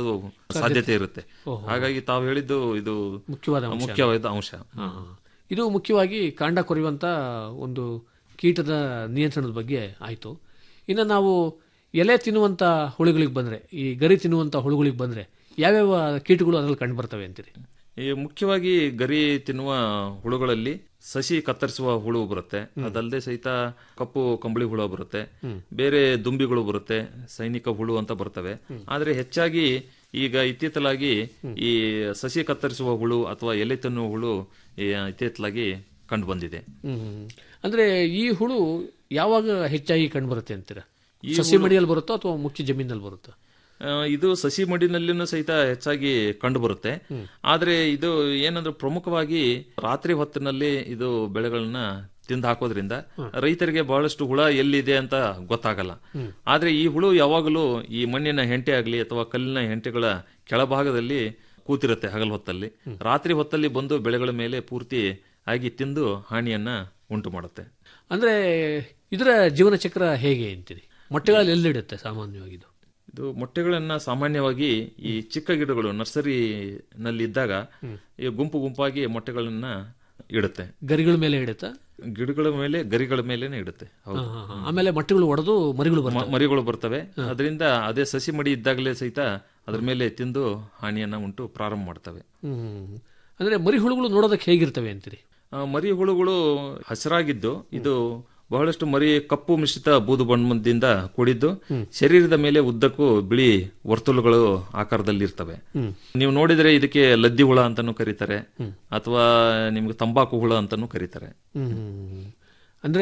ಸಾಧ್ಯತೆ ಇರುತ್ತೆ ಹಾಗಾಗಿ ತಾವು ಹೇಳಿದ್ದು ಇದು ಮುಖ್ಯವಾದ ಅಂಶ. ಮುಖ್ಯವಾದ ಅಂಶ ಹಾ, ಹಾ. ಇದು ಮುಖ್ಯವಾಗಿ ಕಾಂಡ ಕೊರೆಯುವಂತ ಒಂದು ಕೀಟದ ನಿಯಂತ್ರಣದ ಬಗ್ಗೆ ಆಯಿತು ಇನ್ನು ನಾವು ಎಲೆ ತಿನ್ನುವಂತ ಹುಳುಗಳಿಗೆ ಬಂದ್ರೆ ಈ ಗರಿ ತಿನ್ನುವಂತ ಹುಳುಗಳಿಗೆ ಬಂದ್ರೆ ಯಾವ್ಯಾವ ಕೀಟಗಳು ಅದರಲ್ಲಿ ಕಂಡು ಬರ್ತವೆ ಅಂತೀರಿ ಈ ಮುಖ್ಯವಾಗಿ ಗರಿ ತಿನ್ನುವ ಹುಳುಗಳಲ್ಲಿ ಸಸಿ ಕತ್ತರಿಸುವ ಹುಳು ಬರುತ್ತೆ ಅದಲ್ಲದೆ ಸಹಿತ ಕಪ್ಪು ಕಂಬಳಿ ಹುಳು ಬರುತ್ತೆ ಬೇರೆ ದುಂಬಿಗಳು ಬರುತ್ತೆ ಸೈನಿಕ ಹುಳು ಅಂತ ಬರ್ತವೆ ಆದ್ರೆ ಹೆಚ್ಚಾಗಿ ಈಗ ಇತ್ತೀತಲಾಗಿ ಈ ಸಸಿ ಕತ್ತರಿಸುವ ಹುಳು ಅಥವಾ ಎಲೆ ತಿನ್ನುವ ಹುಳು ಈ ಇತ್ತೀತಲಾಗಿ ಕಂಡು ಬಂದಿದೆ ಹ್ಮ್. ಅಂದ್ರೆ ಈ ಹುಳು ಯಾವಾಗ ಹೆಚ್ಚಾಗಿ ಕಂಡು ಬರುತ್ತೆ ಅಂತೀರಾ ಸಸಿ ಮಡಿಯಲ್ಲಿ ಬರುತ್ತೋ ಅಥವಾ ಮುಖ್ಯ ಜಮೀನಲ್ಲಿ ಬರುತ್ತೋ ಆ, ಇದು ಸಸಿ ಮಡಿನಲ್ಲಿನೂ ಸಹಿತ ಹೆಚ್ಚಾಗಿ ಕಂಡು ಬರುತ್ತೆ ಆದ್ರೆ ಇದು ಏನಂದ್ರೆ ಪ್ರಮುಖವಾಗಿ ರಾತ್ರಿ ಹೊತ್ತಿನಲ್ಲಿ ಇದು ಬೆಳೆಗಳನ್ನ ತಿಂದು ಹಾಕೋದ್ರಿಂದ ರೈತರಿಗೆ ಬಹಳಷ್ಟು ಹುಳ ಎಲ್ಲಿದೆ ಅಂತ ಗೊತ್ತಾಗಲ್ಲ ಆದ್ರೆ ಈ ಹುಳು ಯಾವಾಗಲೂ ಈ ಮಣ್ಣಿನ ಹೆಂಟೆ ಆಗ್ಲಿ ಅಥವಾ ಕಲ್ಲಿನ ಹೆಂಟೆಗಳ ಕೆಳಭಾಗದಲ್ಲಿ ಕೂತಿರುತ್ತೆ ಹಗಲ್ ಹೊತ್ತಲ್ಲಿ ರಾತ್ರಿ ಹೊತ್ತಲ್ಲಿ ಬಂದು ಬೆಳೆಗಳ ಮೇಲೆ ಪೂರ್ತಿ ಆಗಿ ತಿಂದು ಹಾನಿಯನ್ನ ಉಂಟು ಮಾಡುತ್ತೆ ಅಂದ್ರೆ ಇದರ ಜೀವನ ಚಕ್ರ ಹೇಗೆ ಅಂತೀರಿ ಮೊಟ್ಟೆಗಳಲ್ಲಿ ಎಲ್ಲಿಡುತ್ತೆ ಸಾಮಾನ್ಯವಾಗಿ ಇದು ಇದು ಮೊಟ್ಟೆಗಳನ್ನ ಸಾಮಾನ್ಯವಾಗಿ ಈ ಚಿಕ್ಕ ಗಿಡಗಳು ನರ್ಸರಿನಲ್ಲಿ ಇದ್ದಾಗ ಈ ಗುಂಪು ಗುಂಪಾಗಿ ಮೊಟ್ಟೆಗಳನ್ನ ಇಡುತ್ತೆ ಗರಿಗಳ ಮೇಲೆ ಇಡುತ್ತಾ ಗಿಡಗಳ ಮೇಲೆ ಗರಿಗಳ ಮೇಲೇನೆ ಇಡುತ್ತೆ ಹೌದು ಹಾ, ಹಾ. ಆಮೇಲೆ ಮೊಟ್ಟೆಗಳು ಒಡೆದು ಮರಿಗಳು ಬರ್ತವೆ ಮ- ಮರಿಗಳು ಬರ್ತವೆ ಅದರಿಂದ ಅದೇ ಸಸಿ ಮಡಿ ಇದ್ದಾಗಲೇ ಸಹಿತ ಅದ್ರ ಮೇಲೆ ತಿಂದು ಹಾನಿಯನ್ನ ಉಂಟು ಪ್ರಾರಂಭ ಮಾಡ್ತವೆ ಹ್ಮ್ ಅಂದ್ರೆ ಮರಿ ಹುಳುಗಳು ನೋಡೋದಕ್ಕೆ ಹೇಗಿರ್ತವೆ ಅಂತೀರಿ ಆ, ಮರಿ ಹುಳುಗಳು ಹಸಿರಾಗಿದ್ದು ಇದು ಬಹಳಷ್ಟು ಮರಿ ಕಪ್ಪು ಮಿಶ್ರಿತ ಬೂದು ಬಣ್ಣದಿಂದ ಕೂಡಿದ್ದು ಶರೀರದ ಮೇಲೆ ಉದ್ದಕ್ಕೂ ಬಿಳಿ ವರ್ತುಲುಗಳು ಆಕಾರದಲ್ಲಿ ಇರ್ತವೆ ನೀವು ನೋಡಿದ್ರೆ ಇದಕ್ಕೆ ಲದ್ದಿ ಹುಳ ಅಂತಾನು ಕರೀತಾರೆ ಅಥವಾ ನಿಮ್ಗೆ ತಂಬಾಕು ಹುಳ ಅಂತಾನು ಕರೀತಾರೆ ಹ್ಮ್ ಅಂದ್ರೆ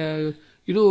ಇದು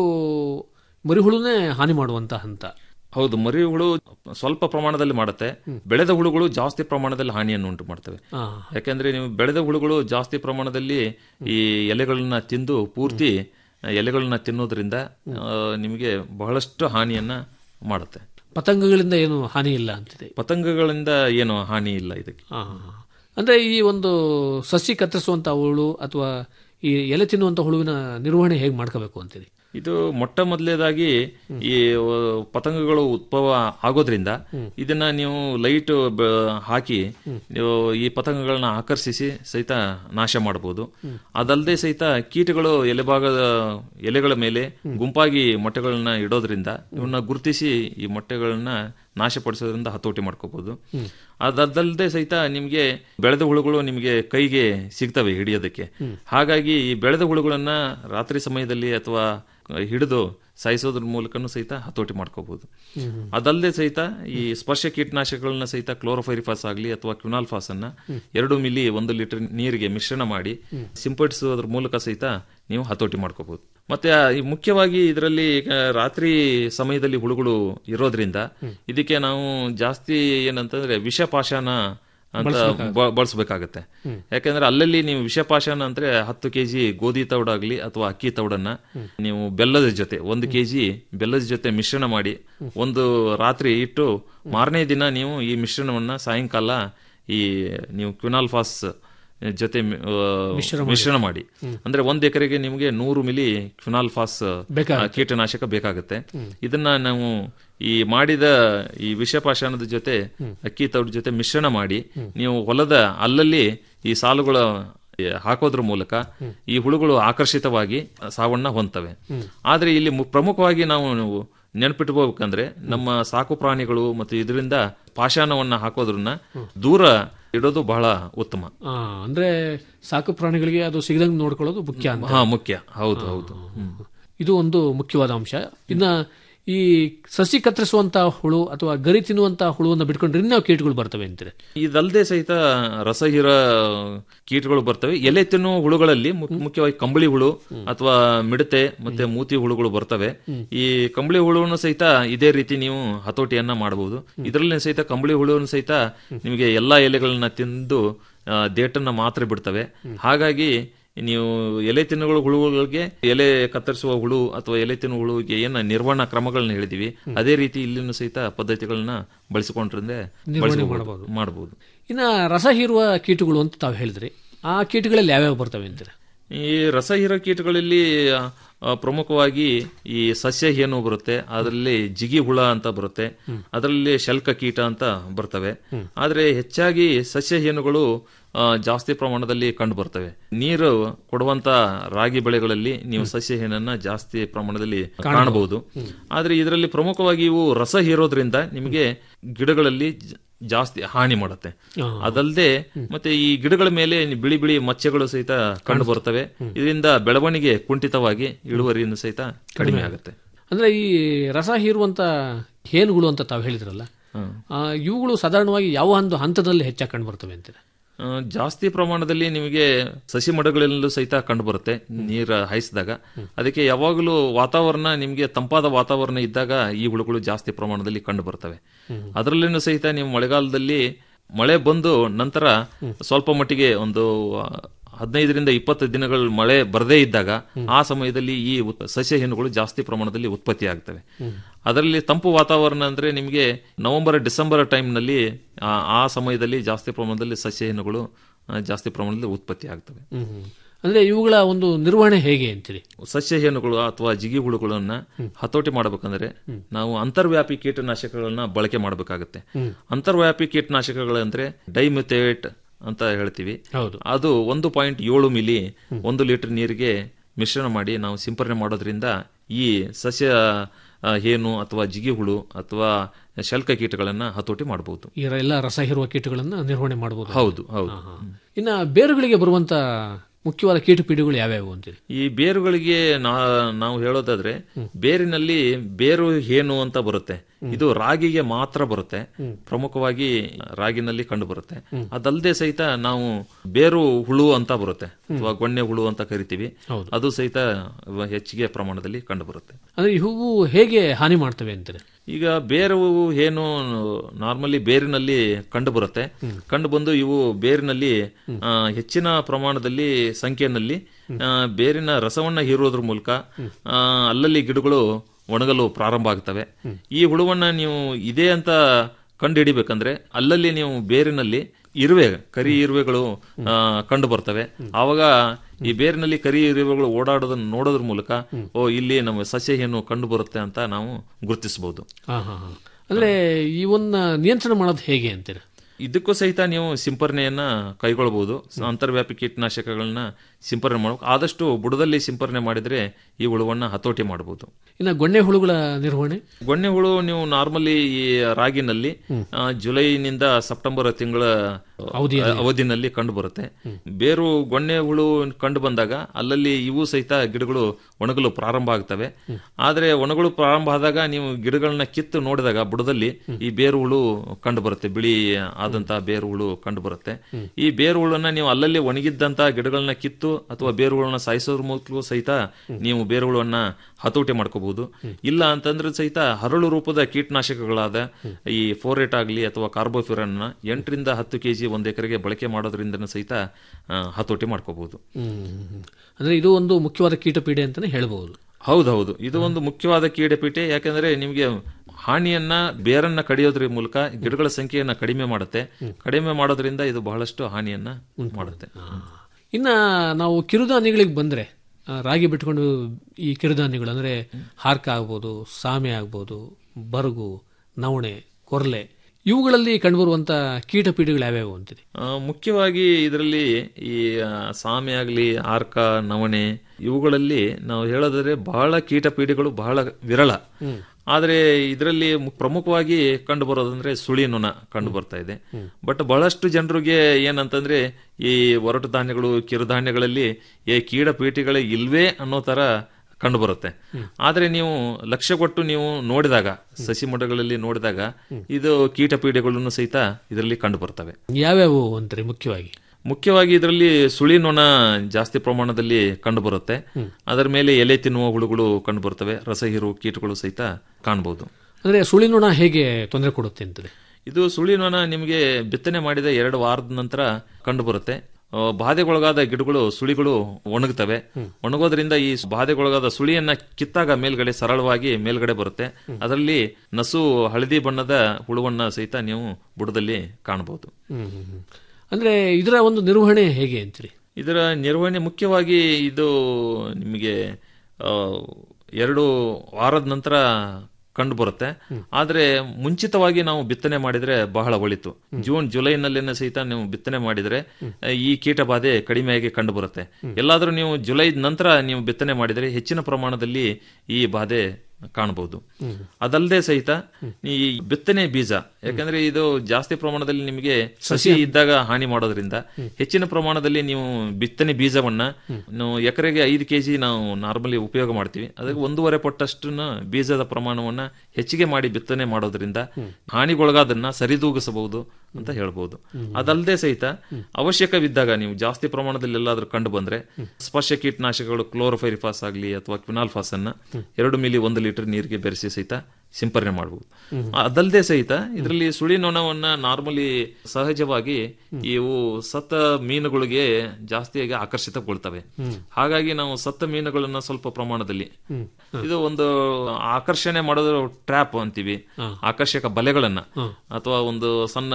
ಮರಿ ಹುಳುನೇ ಹಾನಿ ಮಾಡುವಂತ ಹಂತ ಹೌದು ಮರಿ ಹುಳು ಸ್ವಲ್ಪ ಪ್ರಮಾಣದಲ್ಲಿ ಮಾಡುತ್ತೆ ಬೆಳೆದ ಹುಳುಗಳು ಜಾಸ್ತಿ ಪ್ರಮಾಣದಲ್ಲಿ ಹಾನಿಯನ್ನು ಉಂಟು ಮಾಡ್ತವೆ ಹಾ. ಯಾಕಂದ್ರೆ ನೀವು ಬೆಳೆದ ಹುಳುಗಳು ಜಾಸ್ತಿ ಪ್ರಮಾಣದಲ್ಲಿ ಈ ಎಲೆಗಳನ್ನ ತಿಂದು ಪೂರ್ತಿ ಎಲೆಗಳನ್ನ ತಿನ್ನೋದ್ರಿಂದ ಆ, ನಿಮಗೆ ಬಹಳಷ್ಟು ಹಾನಿಯನ್ನ ಮಾಡುತ್ತೆ ಪತಂಗಗಳಿಂದ ಏನು ಹಾನಿ ಇಲ್ಲ ಅಂತಿದೆ ಪತಂಗಗಳಿಂದ ಏನು ಹಾನಿ ಇಲ್ಲ ಇದಕ್ಕೆ ಹಾ. ಅಂದ್ರೆ ಈ ಒಂದು ಸಸಿ ಕತ್ತರಿಸುವಂತ ಹುಳು ಅಥವಾ ಈ ಎಲೆ ತಿನ್ನುವಂತ ಹುಳುವಿನ ನಿರ್ವಹಣೆ ಹೇಗೆ ಮಾಡ್ಕೋಬೇಕು ಅಂತೀರಿ ಇದು ಮೊಟ್ಟ ಮೊದಲೇದಾಗಿ ಈ ಆ, ಪತಂಗಗಳು ಉದ್ಭವ ಆಗೋದ್ರಿಂದ ಇದನ್ನ ನೀವು ಲೈಟ್ ಹಾಕಿ ನೀವು ಈ ಪತಂಗಗಳನ್ನ ಆಕರ್ಷಿಸಿ ಸಹಿತ ನಾಶ ಮಾಡಬಹುದು ಅದಲ್ಲದೆ ಸಹಿತ ಕೀಟಗಳು ಎಲೆಭಾಗದ ಎಲೆಗಳ ಮೇಲೆ ಗುಂಪಾಗಿ ಮೊಟ್ಟೆಗಳನ್ನ ಇಡೋದ್ರಿಂದ ಇವನ್ನ ಗುರುತಿಸಿ ಈ ಮೊಟ್ಟೆಗಳನ್ನ ನಾಶಪಡಿಸೋದ್ರಿಂದ ಹತೋಟಿ ಮಾಡ್ಕೋಬಹುದು ಅದಲ್ಲದೆ ಸಹಿತ ನಿಮ್ಗೆ ಬೆಳೆದ ಹುಳುಗಳು ನಿಮಗೆ ಕೈಗೆ ಸಿಗ್ತವೆ ಹಿಡಿಯೋದಕ್ಕೆ ಹಾಗಾಗಿ ಈ ಬೆಳೆದ ಹುಳುಗಳನ್ನ ರಾತ್ರಿ ಸಮಯದಲ್ಲಿ ಅಥವಾ ಹಿಡಿದು ಸಾಯಿಸೋದ್ರ ಮೂಲಕನೂ ಸಹಿತ ಹತೋಟಿ ಮಾಡ್ಕೋಬಹುದು ಅದಲ್ಲದೆ ಸಹಿತ ಈ ಸ್ಪರ್ಶ ಕೀಟನಾಶಕಗಳನ್ನ ಸಹಿತ ಕ್ಲೋರೋಫೈರಿಫಾಸ್ ಆಗಲಿ ಅಥವಾ ಕ್ಯುನಾಲ್ಫಾಸ್ ಅನ್ನ ಎರಡು ಮಿಲಿ ಒಂದು ಲೀಟರ್ ನೀರಿಗೆ ಮಿಶ್ರಣ ಮಾಡಿ ಸಿಂಪಡಿಸೋದ್ರ ಮೂಲಕ ಸಹಿತ ನೀವು ಹತೋಟಿ ಮಾಡ್ಕೋಬಹುದು ಮತ್ತೆ ಆ, ಈ ಮುಖ್ಯವಾಗಿ ಇದರಲ್ಲಿ ಈಗ ರಾತ್ರಿ ಸಮಯದಲ್ಲಿ ಹುಳುಗಳು ಇರೋದ್ರಿಂದ ಇದಕ್ಕೆ ನಾವು ಜಾಸ್ತಿ ಏನಂತಂದ್ರೆ ವಿಷಪಾಶಾನ ಅಂತ ಬ- ಬಳಸ್ಬೇಕಾಗತ್ತೆ ಯಾಕಂದ್ರೆ ಅಲ್ಲಲ್ಲಿ ನೀವು ವಿಷಪಾಶಾನ ಅಂದ್ರೆ ಹತ್ತು ಕೆಜಿ ಗೋಧಿ ತೌಡಾಗ್ಲಿ ಅಥವಾ ಅಕ್ಕಿ ತೌಡನ್ನ ನೀವು ಬೆಲ್ಲದ ಜೊತೆ ಒಂದು ಕೆಜಿ ಬೆಲ್ಲದ ಜೊತೆ ಮಿಶ್ರಣ ಮಾಡಿ ಒಂದು ರಾತ್ರಿ ಇಟ್ಟು ಮಾರನೇ ದಿನ ನೀವು ಈ ಮಿಶ್ರಣವನ್ನ ಸಾಯಂಕಾಲ ಈ ನೀವು ಕ್ವಿನಾಲ್ಫಾಸ್ ಜೊತೆ ಮಿ- ಆ, ಮಿಶ್ರಣ ಮಾಡಿ ಅಂದ್ರೆ ಒಂದ್ ಎಕರೆಗೆ ನಿಮಗೆ ನೂರು ಮಿಲಿ ಕ್ವಿನಾಲ್ಫಾಸ್ ಆ, ಕೀಟನಾಶಕ ಬೇಕಾಗುತ್ತೆ ಇದನ್ನ ನಾವು ಈ ಮಾಡಿದ ಈ ವಿಷಪಾಶಾನದ ಜೊತೆ ಅಕ್ಕಿ ತೌಡ್ ಜೊತೆ ಮಿಶ್ರಣ ಮಾಡಿ ನೀವು ಹೊಲದ ಅಲ್ಲಲ್ಲಿ ಈ ಸಾಲುಗಳ ಈ, ಹಾಕೋದ್ರ ಮೂಲಕ ಈ ಹುಳುಗಳು ಆಕರ್ಷಿತವಾಗಿ ಸಾವನ್ನ ಹೊಂದ್ತವೆ ಆದ್ರೆ ಇಲ್ಲಿ ಮು- ಪ್ರಮುಖವಾಗಿ ನಾವು ನಾವು ನೆನಪಿಟ್ಕೋಬೇಕಂದ್ರೆ ನಮ್ಮ ಸಾಕು ಪ್ರಾಣಿಗಳು ಮತ್ತು ಇದರಿಂದ ಪಾಷಾಣವನ್ನ ಹಾಕೋದ್ರನ್ನ ದೂರ ಇಡೋದು ಬಹಳ ಉತ್ತಮ ಆ, ಅಂದ್ರೆ ಸಾಕು ಪ್ರಾಣಿಗಳಿಗೆ ಅದು ಸಿಗದಂಗೆ ನೋಡ್ಕೊಳ್ಳೋದು ಮುಖ್ಯ ಅಂತ ಹಾ ಮುಖ್ಯ ಹೌದು ಹೌದು ಹ್ಮ್. ಇದು ಒಂದು ಮುಖ್ಯವಾದ ಅಂಶ ಇನ್ನ ಈ ಸಸಿ ಕತ್ತರಿಸುವಂತ ಹುಳು ಅಥವಾ ಗರಿ ತಿನ್ನುವಂತ ಹುಳುವನ್ನ ಬಿಟ್ಕೊಂಡ್ರೆ ಇನ್ಯಾವ ಕೀಟಗಳು ಬರ್ತವೆ ಅಂತೀರಿ ಇದಲ್ಲದೆ ಸಹಿತ ರಸಹೀರ ಕೀಟಗಳು ಬರ್ತವೆ ಎಲೆ ತಿನ್ನುವ ಹುಳುಗಳಲ್ಲಿ ಮು- ಮುಖ್ಯವಾಗಿ ಕಂಬಳಿ ಹುಳು ಅಥವಾ ಮಿಡತೆ ಮತ್ತೆ ಮೂತಿ ಹುಳುಗಳು ಬರ್ತವೆ ಈ ಕಂಬಳಿ ಹುಳುವನ್ನು ಸಹಿತ ಇದೇ ರೀತಿ ನೀವು ಹತೋಟಿಯನ್ನ ಮಾಡಬಹುದು ಇದರಲ್ಲಿ ಸಹಿತ ಕಂಬಳಿ ಹುಳುವನ್ನು ಸಹಿತ ನಿಮಗೆ ಎಲ್ಲಾ ಎಲೆಗಳನ್ನ ತಿಂದು ಆ, ದೇಟನ್ನ ಮಾತ್ರ ಬಿಡ್ತವೆ ಹಾಗಾಗಿ ನೀವು ಎಲೆ ತಿನ್ನುವ ಹುಳುಗಳಿಗೆ ಎಲೆ ಕತ್ತರಿಸುವ ಹುಳು ಅಥವಾ ಎಲೆ ತಿನ್ನುವ ಹುಳುವಿಗೆ ಏನ ನಿರ್ವಹಣಾ ಕ್ರಮಗಳನ್ನ ಹೇಳಿದೀವಿ ಅದೇ ರೀತಿ ಇಲ್ಲಿನೂ ಸಹಿತ ಪದ್ಧತಿಗಳನ್ನ ಬಳಸಿಕೊಂಡ್ರೆ ಮಾಡಬಹುದು ಇನ್ನ ರಸ ಹೀರುವ ಕೀಟಗಳು ಅಂತ ತಾವು ಹೇಳಿದ್ರಿ ಆ ಕೀಟಗಳಲ್ಲಿ ಯಾವ್ಯಾವ ಬರ್ತವೆ ಅಂತೀರಿ ಈ ರಸಹೀರ ಕೀಟಗಳಲ್ಲಿ ಆ, ಆ, ಪ್ರಮುಖವಾಗಿ ಈ ಸಸ್ಯ ಏನು ಬರುತ್ತೆ ಅದರಲ್ಲಿ ಜಿಗಿ ಹುಳ ಅಂತ ಬರುತ್ತೆ ಅದರಲ್ಲಿ ಶಲ್ಕ ಕೀಟ ಅಂತ ಬರ್ತವೆ ಆದ್ರೆ ಹೆಚ್ಚಾಗಿ ಸಸ್ಯ ಹೇನುಗಳು ಆ, ಜಾಸ್ತಿ ಪ್ರಮಾಣದಲ್ಲಿ ಕಂಡು ಬರ್ತವೆ ನೀರು ಕೊಡುವಂತ ರಾಗಿ ಬೆಳೆಗಳಲ್ಲಿ ನೀವು ಸಸ್ಯ ಹೇನನ್ನ ಜಾಸ್ತಿ ಪ್ರಮಾಣದಲ್ಲಿ ಕಾಣಬಹುದು ಆದ್ರೆ ಇದರಲ್ಲಿ ಪ್ರಮುಖವಾಗಿ ಇವು ರಸ ಹೀರೋದ್ರಿಂದ ನಿಮಗೆ ಗಿಡಗಳಲ್ಲಿ ಜ- ಜಾಸ್ತಿ ಹಾನಿ ಮಾಡುತ್ತೆ ಅದಲ್ಲದೆ ಮತ್ತೆ ಈ ಗಿಡಗಳ ಮೇಲೆ ಬಿಳಿ ಬಿಳಿ ಮಚ್ಚೆಗಳು ಸಹಿತ ಕಂಡು ಬರ್ತವೆ ಇದರಿಂದ ಬೆಳವಣಿಗೆ ಕುಂಠಿತವಾಗಿ ಇಳುವರಿಯನ್ನು ಸಹಿತ ಕಡಿಮೆ ಆಗುತ್ತೆ ಅಂದ್ರೆ ಈ ರಸ ಹೀರುವಂತ ಹೇನುಗಳು ಅಂತ ತಾವು ಹೇಳಿದ್ರಲ್ಲ ಆ, ಇವುಗಳು ಸಾಧಾರಣವಾಗಿ ಯಾವ ಒಂದು ಹಂತದಲ್ಲಿ ಹೆಚ್ಚಾಗಿ ಕಂಡು ಬರ್ತವೆ ಅಂತೀರಾ ಆ, ಜಾಸ್ತಿ ಪ್ರಮಾಣದಲ್ಲಿ ನಿಮಗೆ ಸಸಿ ಮಡಗಳಲ್ಲೂ ಸಹಿತ ಕಂಡು ಬರುತ್ತೆ ನೀರು ಹಾಯಿಸಿದಾಗ ಅದಕ್ಕೆ ಯಾವಾಗಲೂ ವಾತಾವರಣ ನಿಮಗೆ ತಂಪಾದ ವಾತಾವರಣ ಇದ್ದಾಗ ಈ ಹುಳುಗಳು ಜಾಸ್ತಿ ಪ್ರಮಾಣದಲ್ಲಿ ಕಂಡು ಬರ್ತವೆ ಅದರಲ್ಲಿನೂ ಸಹಿತ ನೀವು ಮಳೆಗಾಲದಲ್ಲಿ ಮಳೆ ಬಂದು ನಂತರ ಸ್ವಲ್ಪ ಮಟ್ಟಿಗೆ ಒಂದು ಆ, ಹದಿನೈದರಿಂದ ಇಪ್ಪತ್ತು ದಿನಗಳ ಮಳೆ ಬರದೇ ಇದ್ದಾಗ ಆ ಸಮಯದಲ್ಲಿ ಈ ಉತ್- ಸಸ್ಯ ಹೇನುಗಳು ಜಾಸ್ತಿ ಪ್ರಮಾಣದಲ್ಲಿ ಉತ್ಪತ್ತಿ ಆಗ್ತವೆ ಅದರಲ್ಲಿ ತಂಪು ವಾತಾವರಣ ಅಂದ್ರೆ ನಿಮಗೆ ನವೆಂಬರ್ ಡಿಸೆಂಬರ್ ಟೈಮ್ನಲ್ಲಿ ಆ ಆ ಸಮಯದಲ್ಲಿ ಜಾಸ್ತಿ ಪ್ರಮಾಣದಲ್ಲಿ ಸಸ್ಯ ಹೇನುಗಳು ಆ, ಜಾಸ್ತಿ ಪ್ರಮಾಣದಲ್ಲಿ ಉತ್ಪತ್ತಿ ಆಗ್ತವೆ ಅಂದ್ರೆ ಇವುಗಳ ಒಂದು ನಿರ್ವಹಣೆ ಹೇಗೆ ಅಂತೀರಿ ಸಸ್ಯ ಹೇನುಗಳು ಅಥವಾ ಜಿಗಿ ಹುಳುಗಳನ್ನ ಹತೋಟಿ ಮಾಡಬೇಕಂದ್ರೆ ನಾವು ಅಂತರ್ವ್ಯಾಪಿ ಕೀಟನಾಶಕಗಳನ್ನ ಬಳಕೆ ಮಾಡಬೇಕಾಗುತ್ತೆ ಅಂತರ್ವ್ಯಾಪಿ ಕೀಟನಾಶಕಗಳಂದ್ರೆ ಡೈಮಿಥೇಟ್ ಅಂತ ಹೇಳ್ತೀವಿ ಹೌದು ಅದು ಒಂದು ಪಾಯಿಂಟ್ ಏಳು ಮಿಲಿ ಒಂದು ಲೀಟರ್ ನೀರಿಗೆ ಮಿಶ್ರಣ ಮಾಡಿ ನಾವು ಸಿಂಪರಣೆ ಮಾಡೋದ್ರಿಂದ ಈ ಸಸ್ಯ ಆ, ಹೇನು ಅಥವಾ ಜಿಗಿ ಹುಳು ಅಥವಾ ಶಲ್ಕ ಕೀಟಗಳನ್ನ ಹತೋಟಿ ಮಾಡಬಹುದು ಈ ಎಲ್ಲ ರಸ ಹೀರುವ ಕೀಟಗಳನ್ನ ನಿರ್ವಹಣೆ ಮಾಡಬಹುದು ಹೌದು ಹೌದು ಇನ್ನ ಬೇರುಗಳಿಗೆ ಬರುವಂತ ಮುಖ್ಯವಾದ ಕೀಟ ಪೀಡಿಗಳು ಯಾವ್ಯಾವು ಅಂತೀರಿ ಈ ಬೇರುಗಳಿಗೆ ನಾ- ನಾವು ಹೇಳೋದಾದ್ರೆ ಬೇರಿನಲ್ಲಿ ಬೇರು ಹೇನು ಅಂತ ಬರುತ್ತೆ ಇದು ರಾಗಿಗೆ ಮಾತ್ರ ಬರುತ್ತೆ ಪ್ರಮುಖವಾಗಿ ರಾಗಿನಲ್ಲಿ ಕಂಡು ಬರುತ್ತೆ ಅದಲ್ಲದೆ ಸಹಿತ ನಾವು ಬೇರು ಹುಳು ಅಂತ ಬರುತ್ತೆ ಅಥವಾ ಗೊಣ್ಣೆ ಹುಳು ಅಂತ ಕರಿತೀವಿ ಅದು ಸಹಿತ ಹೆಚ್ಚಿಗೆ ಪ್ರಮಾಣದಲ್ಲಿ ಕಂಡು ಬರುತ್ತೆ ಅಂದ್ರೆ ಇವು ಹೇಗೆ ಹಾನಿ ಮಾಡ್ತವೆ ಅಂತೀರಿ ಈಗ ಬೇರು ಏನು ನಾರ್ಮಲಿ ಬೇರಿನಲ್ಲಿ ಕಂಡು ಬರುತ್ತೆ ಕಂಡು ಬಂದು ಇವು ಬೇರಿನಲ್ಲಿ ಆ, ಹೆಚ್ಚಿನ ಪ್ರಮಾಣದಲ್ಲಿ ಸಂಖ್ಯೆಯಲ್ಲಿ ಆ, ಬೇರಿನ ರಸವನ್ನ ಹೀರೋದ್ರ ಮೂಲಕ ಆ, ಅಲ್ಲಲ್ಲಿ ಗಿಡಗಳು ಒಣಗಲು ಪ್ರಾರಂಭ ಆಗ್ತವೆ ಈ ಹುಳುವನ್ನ ನೀವು ಇದೆ ಅಂತ ಕಂಡು ಹಿಡಿಬೇಕಂದ್ರೆ ಅಲ್ಲಲ್ಲಿ ನೀವು ಬೇರಿನಲ್ಲಿ ಇರುವೆ ಕರಿ ಇರುವೆಗಳು ಆ, ಕಂಡು ಬರ್ತವೆ ಆವಾಗ ಈ ಬೇರಿನಲ್ಲಿ ಕರಿ ಇರುವೆಗಳು ಓಡಾಡೋದನ್ನ ನೋಡೋದ್ರ ಮೂಲಕ ಓ ಇಲ್ಲಿ ನಮ್ಮ ಸಸ್ಯ ಏನು ಕಂಡು ಬರುತ್ತೆ ಅಂತ ನಾವು ಗುರುತಿಸಬಹುದು ಹಾ ಹಾ ಹಾ ಅಂದ್ರೆ ಇವನ್ನ ನಿಯಂತ್ರಣ ಮಾಡೋದು ಹೇಗೆ ಅಂತೀರಿ ಇದಕ್ಕೂ ಸಹಿತ ನೀವು ಸಿಂಪರಣೆಯನ್ನ ಕೈಗೊಳ್ಳಬಹುದು ಅಂತರ್ವ್ಯಾಪಿ ಕೀಟನಾಶಕಗಳನ್ನ ಸಿಂಪರಣೆ ಮಾಡಬೇಕು ಆದಷ್ಟು ಬುಡದಲ್ಲಿ ಸಿಂಪರಣೆ ಮಾಡಿದ್ರೆ ಈ ಹುಳುವನ್ನ ಹತೋಟಿ ಮಾಡಬಹುದು ಇನ್ನ ಗೊಣ್ಣೆ ಹುಳುಗಳ ನಿರ್ವಹಣೆ ಗೊಣ್ಣೆ ಹುಳು ನೀವು ನಾರ್ಮಲಿ ಈ ರಾಗಿನಲ್ಲಿ ಆ, ಜುಲೈನಿಂದ ಸೆಪ್ಟೆಂಬರ್ ತಿಂಗಳ ಅವಧಿನಲ್ಲಿ ಕಂಡು ಬರುತ್ತೆ ಬೇರು ಗೊಣ್ಣೆ ಹುಳು ಕಂಡು ಬಂದಾಗ ಅಲ್ಲಲ್ಲಿ ಇವು ಸಹಿತ ಗಿಡಗಳು ಒಣಗಲು ಪ್ರಾರಂಭ ಆಗ್ತವೆ ಆದ್ರೆ ಒಣಗಲು ಪ್ರಾರಂಭ ಆದಾಗ ನೀವು ಗಿಡಗಳನ್ನ ಕಿತ್ತು ನೋಡಿದಾಗ ಬುಡದಲ್ಲಿ ಈ ಬೇರು ಹುಳು ಕಂಡು ಬರುತ್ತೆ ಬಿಳಿ ಆದಂತಹ ಬೇರು ಹುಳು ಕಂಡು ಬರುತ್ತೆ ಈ ಬೇರು ಹುಳನ್ನ ನೀವು ಅಲ್ಲಲ್ಲಿ ಒಣಗಿದ್ದಂತ ಗಿಡಗಳನ್ನ ಕಿತ್ತು ಅಥವಾ ಬೇರು ಹುಳನ್ನ ಸಾಯಿಸೋದ್ರ ಮೂಲಕ ಸಹಿತ ನೀವು ಬೇರು ಹುಳವನ್ನ ಹತೋಟಿ ಮಾಡ್ಕೋಬಹುದು ಇಲ್ಲ ಅಂತಂದ್ರೆ ಸಹಿತ ಹರಳು ರೂಪದ ಕೀಟನಾಶಕಗಳಾದ ಈ ಫೋರೇಟ್ ಆಗಲಿ ಅಥವಾ ಕಾರ್ಬೋಫಿರನ್ ಎಂಟರಿಂದ ಹತ್ತು ಕೆಜಿ ಒಂದ್ ಎಕರೆಗೆ ಬಳಕೆ ಮಾಡೋದ್ರಿಂದ ಸಹಿತ ಆ, ಹತೋಟಿ ಮಾಡ್ಕೋಬಹುದು ಹ್ಮ್. ಅಂದ್ರೆ ಇದು ಒಂದು ಮುಖ್ಯವಾದ ಕೀಟ ಪೀಡೆ ಅಂತಾನೆ ಹೇಳ್ಬಹುದು ಹೌದೌದು ಇದು ಒಂದು ಮುಖ್ಯವಾದ ಕೀಡಪೀಠೆ ಯಾಕಂದ್ರೆ ನಿಮಗೆ ಹಾನಿಯನ್ನ ಬೇರನ್ನ ಕಡಿಯೋದ್ರ ಮೂಲಕ ಗಿಡಗಳ ಸಂಖ್ಯೆಯನ್ನ ಕಡಿಮೆ ಮಾಡುತ್ತೆ ಕಡಿಮೆ ಮಾಡೋದ್ರಿಂದ ಇದು ಬಹಳಷ್ಟು ಹಾನಿಯನ್ನ ಮಾಡುತ್ತೆ ಇನ್ನ ನಾವು ಕಿರುಧಾನ್ಯಗಳಿಗೆ ಬಂದ್ರೆ ಆ, ರಾಗಿ ಬಿಟ್ಕೊಂಡು ಈ ಕಿರುಧಾನ್ಯಗಳು ಅಂದ್ರೆ ಹಾರ್ಕ ಆಗ್ಬೋದು ಸಾಮೆ ಆಗ್ಬೋದು ಬರಗು ನವಣೆ ಕೊರ್ಲೆ ಇವುಗಳಲ್ಲಿ ಕಂಡುಬರುವಂತ ಕೀಟ ಪೀಡೆಗಳು ಯಾವ್ಯಾವು ಅಂತೀರಿ ಆ, ಮುಖ್ಯವಾಗಿ ಇದರಲ್ಲಿ ಈ ಆ, ಸಾಮೆ ಆಗಲಿ ಆರ್ಕ ನವಣೆ ಇವುಗಳಲ್ಲಿ ನಾವು ಹೇಳೋದಾದ್ರೆ ಬಹಳ ಕೀಟ ಪೀಡೆಗಳು ಬಹಳ ವಿರಳ ಆದ್ರೆ ಇದರಲ್ಲಿ ಮು- ಪ್ರಮುಖವಾಗಿ ಕಂಡು ಬರೋದಂದ್ರೆ ಸುಳಿ ನೊಣ ಕಂಡು ಬರ್ತಾ ಇದೆ ಬಟ್ ಬಹಳಷ್ಟು ಜನರಿಗೆ ಏನಂತಂದ್ರೆ ಈ ಒರಟು ಧಾನ್ಯಗಳು ಕಿರುಧಾನ್ಯಗಳಲ್ಲಿ ಈ ಕೀಟ ಪೀಠಿಗಳೇ ಇಲ್ವೇ ಅನ್ನೋ ತರ ಕಂಡು ಬರುತ್ತೆ ಆದ್ರೆ ನೀವು ಲಕ್ಷ್ಯ ಕೊಟ್ಟು ನೀವು ನೋಡಿದಾಗ ಸಸಿ ಮಡಗಳಲ್ಲಿ ನೋಡಿದಾಗ ಇದು ಕೀಟ ಪೀಡೆಗಳನ್ನು ಸಹಿತ ಇದರಲ್ಲಿ ಕಂಡು ಬರ್ತವೆ ಯಾವ್ಯಾವು ಅಂತೀರಿ ಮುಖ್ಯವಾಗಿ ಮುಖ್ಯವಾಗಿ ಇದರಲ್ಲಿ ಸುಳಿ ನೊಣ ಜಾಸ್ತಿ ಪ್ರಮಾಣದಲ್ಲಿ ಕಂಡು ಬರುತ್ತೆ ಅದರ ಮೇಲೆ ಎಲೆ ತಿನ್ನುವ ಹುಳುಗಳು ಕಂಡು ಬರ್ತವೆ ರಸ ಹೀರುವ ಕೀಟಗಳು ಸಹಿತ ಕಾಣಬಹುದು ಅಂದ್ರೆ ಸುಳಿನೊಣ ಹೇಗೆ ತೊಂದರೆ ಕೊಡುತ್ತೆ ಅಂತೀರಿ ಇದು ಸುಳಿ ನೊಣ ನಿಮಗೆ ಬಿತ್ತನೆ ಮಾಡಿದ ಎರಡು ವಾರದ ನಂತರ ಕಂಡು ಬರುತ್ತೆ ಆ, ಬಾಧೆಗೊಳಗಾದ ಗಿಡಗಳು ಸುಳಿಗಳು ಒಣಗುತ್ತವೆ ಒಣಗೋದ್ರಿಂದ ಈ ಬಾಧೆಗೊಳಗಾದ ಸುಳಿಯನ್ನ ಕಿತ್ತಾಗ ಮೇಲ್ಗಡೆ ಸರಳವಾಗಿ ಮೇಲ್ಗಡೆ ಬರುತ್ತೆ ಅದರಲ್ಲಿ ನಸು ಹಳದಿ ಬಣ್ಣದ ಹುಳುವನ್ನ ಸಹಿತ ನೀವು ಬುಡದಲ್ಲಿ ಕಾಣಬಹುದು ಹ್ಮ್ ಹ್ಮ್ ಹ್ಮ್. ಅಂದ್ರೆ ಇದರ ಒಂದು ನಿರ್ವಹಣೆ ಹೇಗೆ ಅಂತೀರಿ ಇದರ ನಿರ್ವಹಣೆ ಮುಖ್ಯವಾಗಿ ಇದು ನಿಮಗೆ ಆ, ಎರಡು ವಾರದ ನಂತರ ಕಂಡು ಬರುತ್ತೆ ಆದ್ರೆ ಮುಂಚಿತವಾಗಿ ನಾವು ಬಿತ್ತನೆ ಮಾಡಿದ್ರೆ ಬಹಳ ಒಳಿತು ಜೂನ್ ಜುಲೈನಲ್ಲೇನೆ ಸಹಿತ ನೀವು ಬಿತ್ತನೆ ಮಾಡಿದ್ರೆ ಆ, ಈ ಕೀಟ ಬಾಧೆ ಕಡಿಮೆಯಾಗಿ ಕಂಡು ಬರುತ್ತೆ ಎಲ್ಲಾದ್ರೂ ನೀವು ಜುಲೈ ನಂತರ ನೀವು ಬಿತ್ತನೆ ಮಾಡಿದ್ರೆ ಹೆಚ್ಚಿನ ಪ್ರಮಾಣದಲ್ಲಿ ಈ ಬಾಧೆ ಕಾಣಬಹುದು ಅದಲ್ಲದೆ ಸಹಿತ ಈ ಬಿತ್ತನೆ ಬೀಜ ಯಾಕಂದ್ರೆ ಇದು ಜಾಸ್ತಿ ಪ್ರಮಾಣದಲ್ಲಿ ನಿಮಗೆ ಸಸಿ ಇದ್ದಾಗ ಹಾನಿ ಮಾಡೋದ್ರಿಂದ ಹೆಚ್ಚಿನ ಪ್ರಮಾಣದಲ್ಲಿ ನೀವು ಬಿತ್ತನೆ ಬೀಜವನ್ನ ನಾವು ಎಕರೆಗೆ ಐದು ಕೆಜಿ ನಾವು ನಾರ್ಮಲಿ ಉಪಯೋಗ ಮಾಡ್ತೀವಿ ಅದಕ್ಕೆ ಒಂದೂವರೆ ಪಟ್ಟಷ್ಟು ಬೀಜದ ಪ್ರಮಾಣವನ್ನ ಹೆಚ್ಚಿಗೆ ಮಾಡಿ ಬಿತ್ತನೆ ಮಾಡೋದ್ರಿಂದ ಹಾನಿಗೊಳಗಾದನ್ನ ಸರಿದೂಗಿಸಬಹುದು ಅಂತ ಹೇಳ್ಬೋದು ಅದಲ್ಲದೆ ಸಹಿತ ಅವಶ್ಯಕವಿದ್ದಾಗ ನೀವು ಜಾಸ್ತಿ ಪ್ರಮಾಣದಲ್ಲಿ ಎಲ್ಲಾದ್ರೂ ಕಂಡು ಬಂದ್ರೆ ಸ್ಪರ್ಶ ಕೀಟನಾಶಕಗಳು ಕ್ಲೋರೋಫೈರಿಫಾಸ್ ಆಗಲಿ ಅಥವಾ ಕ್ವಿನಾಲ್ಫಾಸ್ ಅನ್ನ ಎರಡು ಮಿಲಿ ಒಂದು ಲೀಟರ್ ನೀರಿಗೆ ಬೆರೆಸಿ ಸಹಿತ ಸಿಂಪರಣೆ ಮಾಡಬಹುದು ಅದಲ್ಲದೆ ಸಹಿತ ಇದರಲ್ಲಿ ಸುಳಿ ನೊಣವನ್ನ ನಾರ್ಮಲಿ ಸಹಜವಾಗಿ ಇವು ಸತ್ತ ಮೀನುಗಳಿಗೆ ಜಾಸ್ತಿಯಾಗಿ ಆಕರ್ಷಿತಗೊಳ್ತವೆ ಹಾಗಾಗಿ ನಾವು ಸತ್ತ ಮೀನುಗಳನ್ನ ಸ್ವಲ್ಪ ಪ್ರಮಾಣದಲ್ಲಿ ಇದು ಒಂದು ಆಕರ್ಷಣೆ ಮಾಡೋದು ಟ್ರ್ಯಾಪ್ ಅಂತೀವಿ ಆಕರ್ಷಕ ಬಲೆಗಳನ್ನ ಅಥವಾ ಒಂದು ಸಣ್ಣ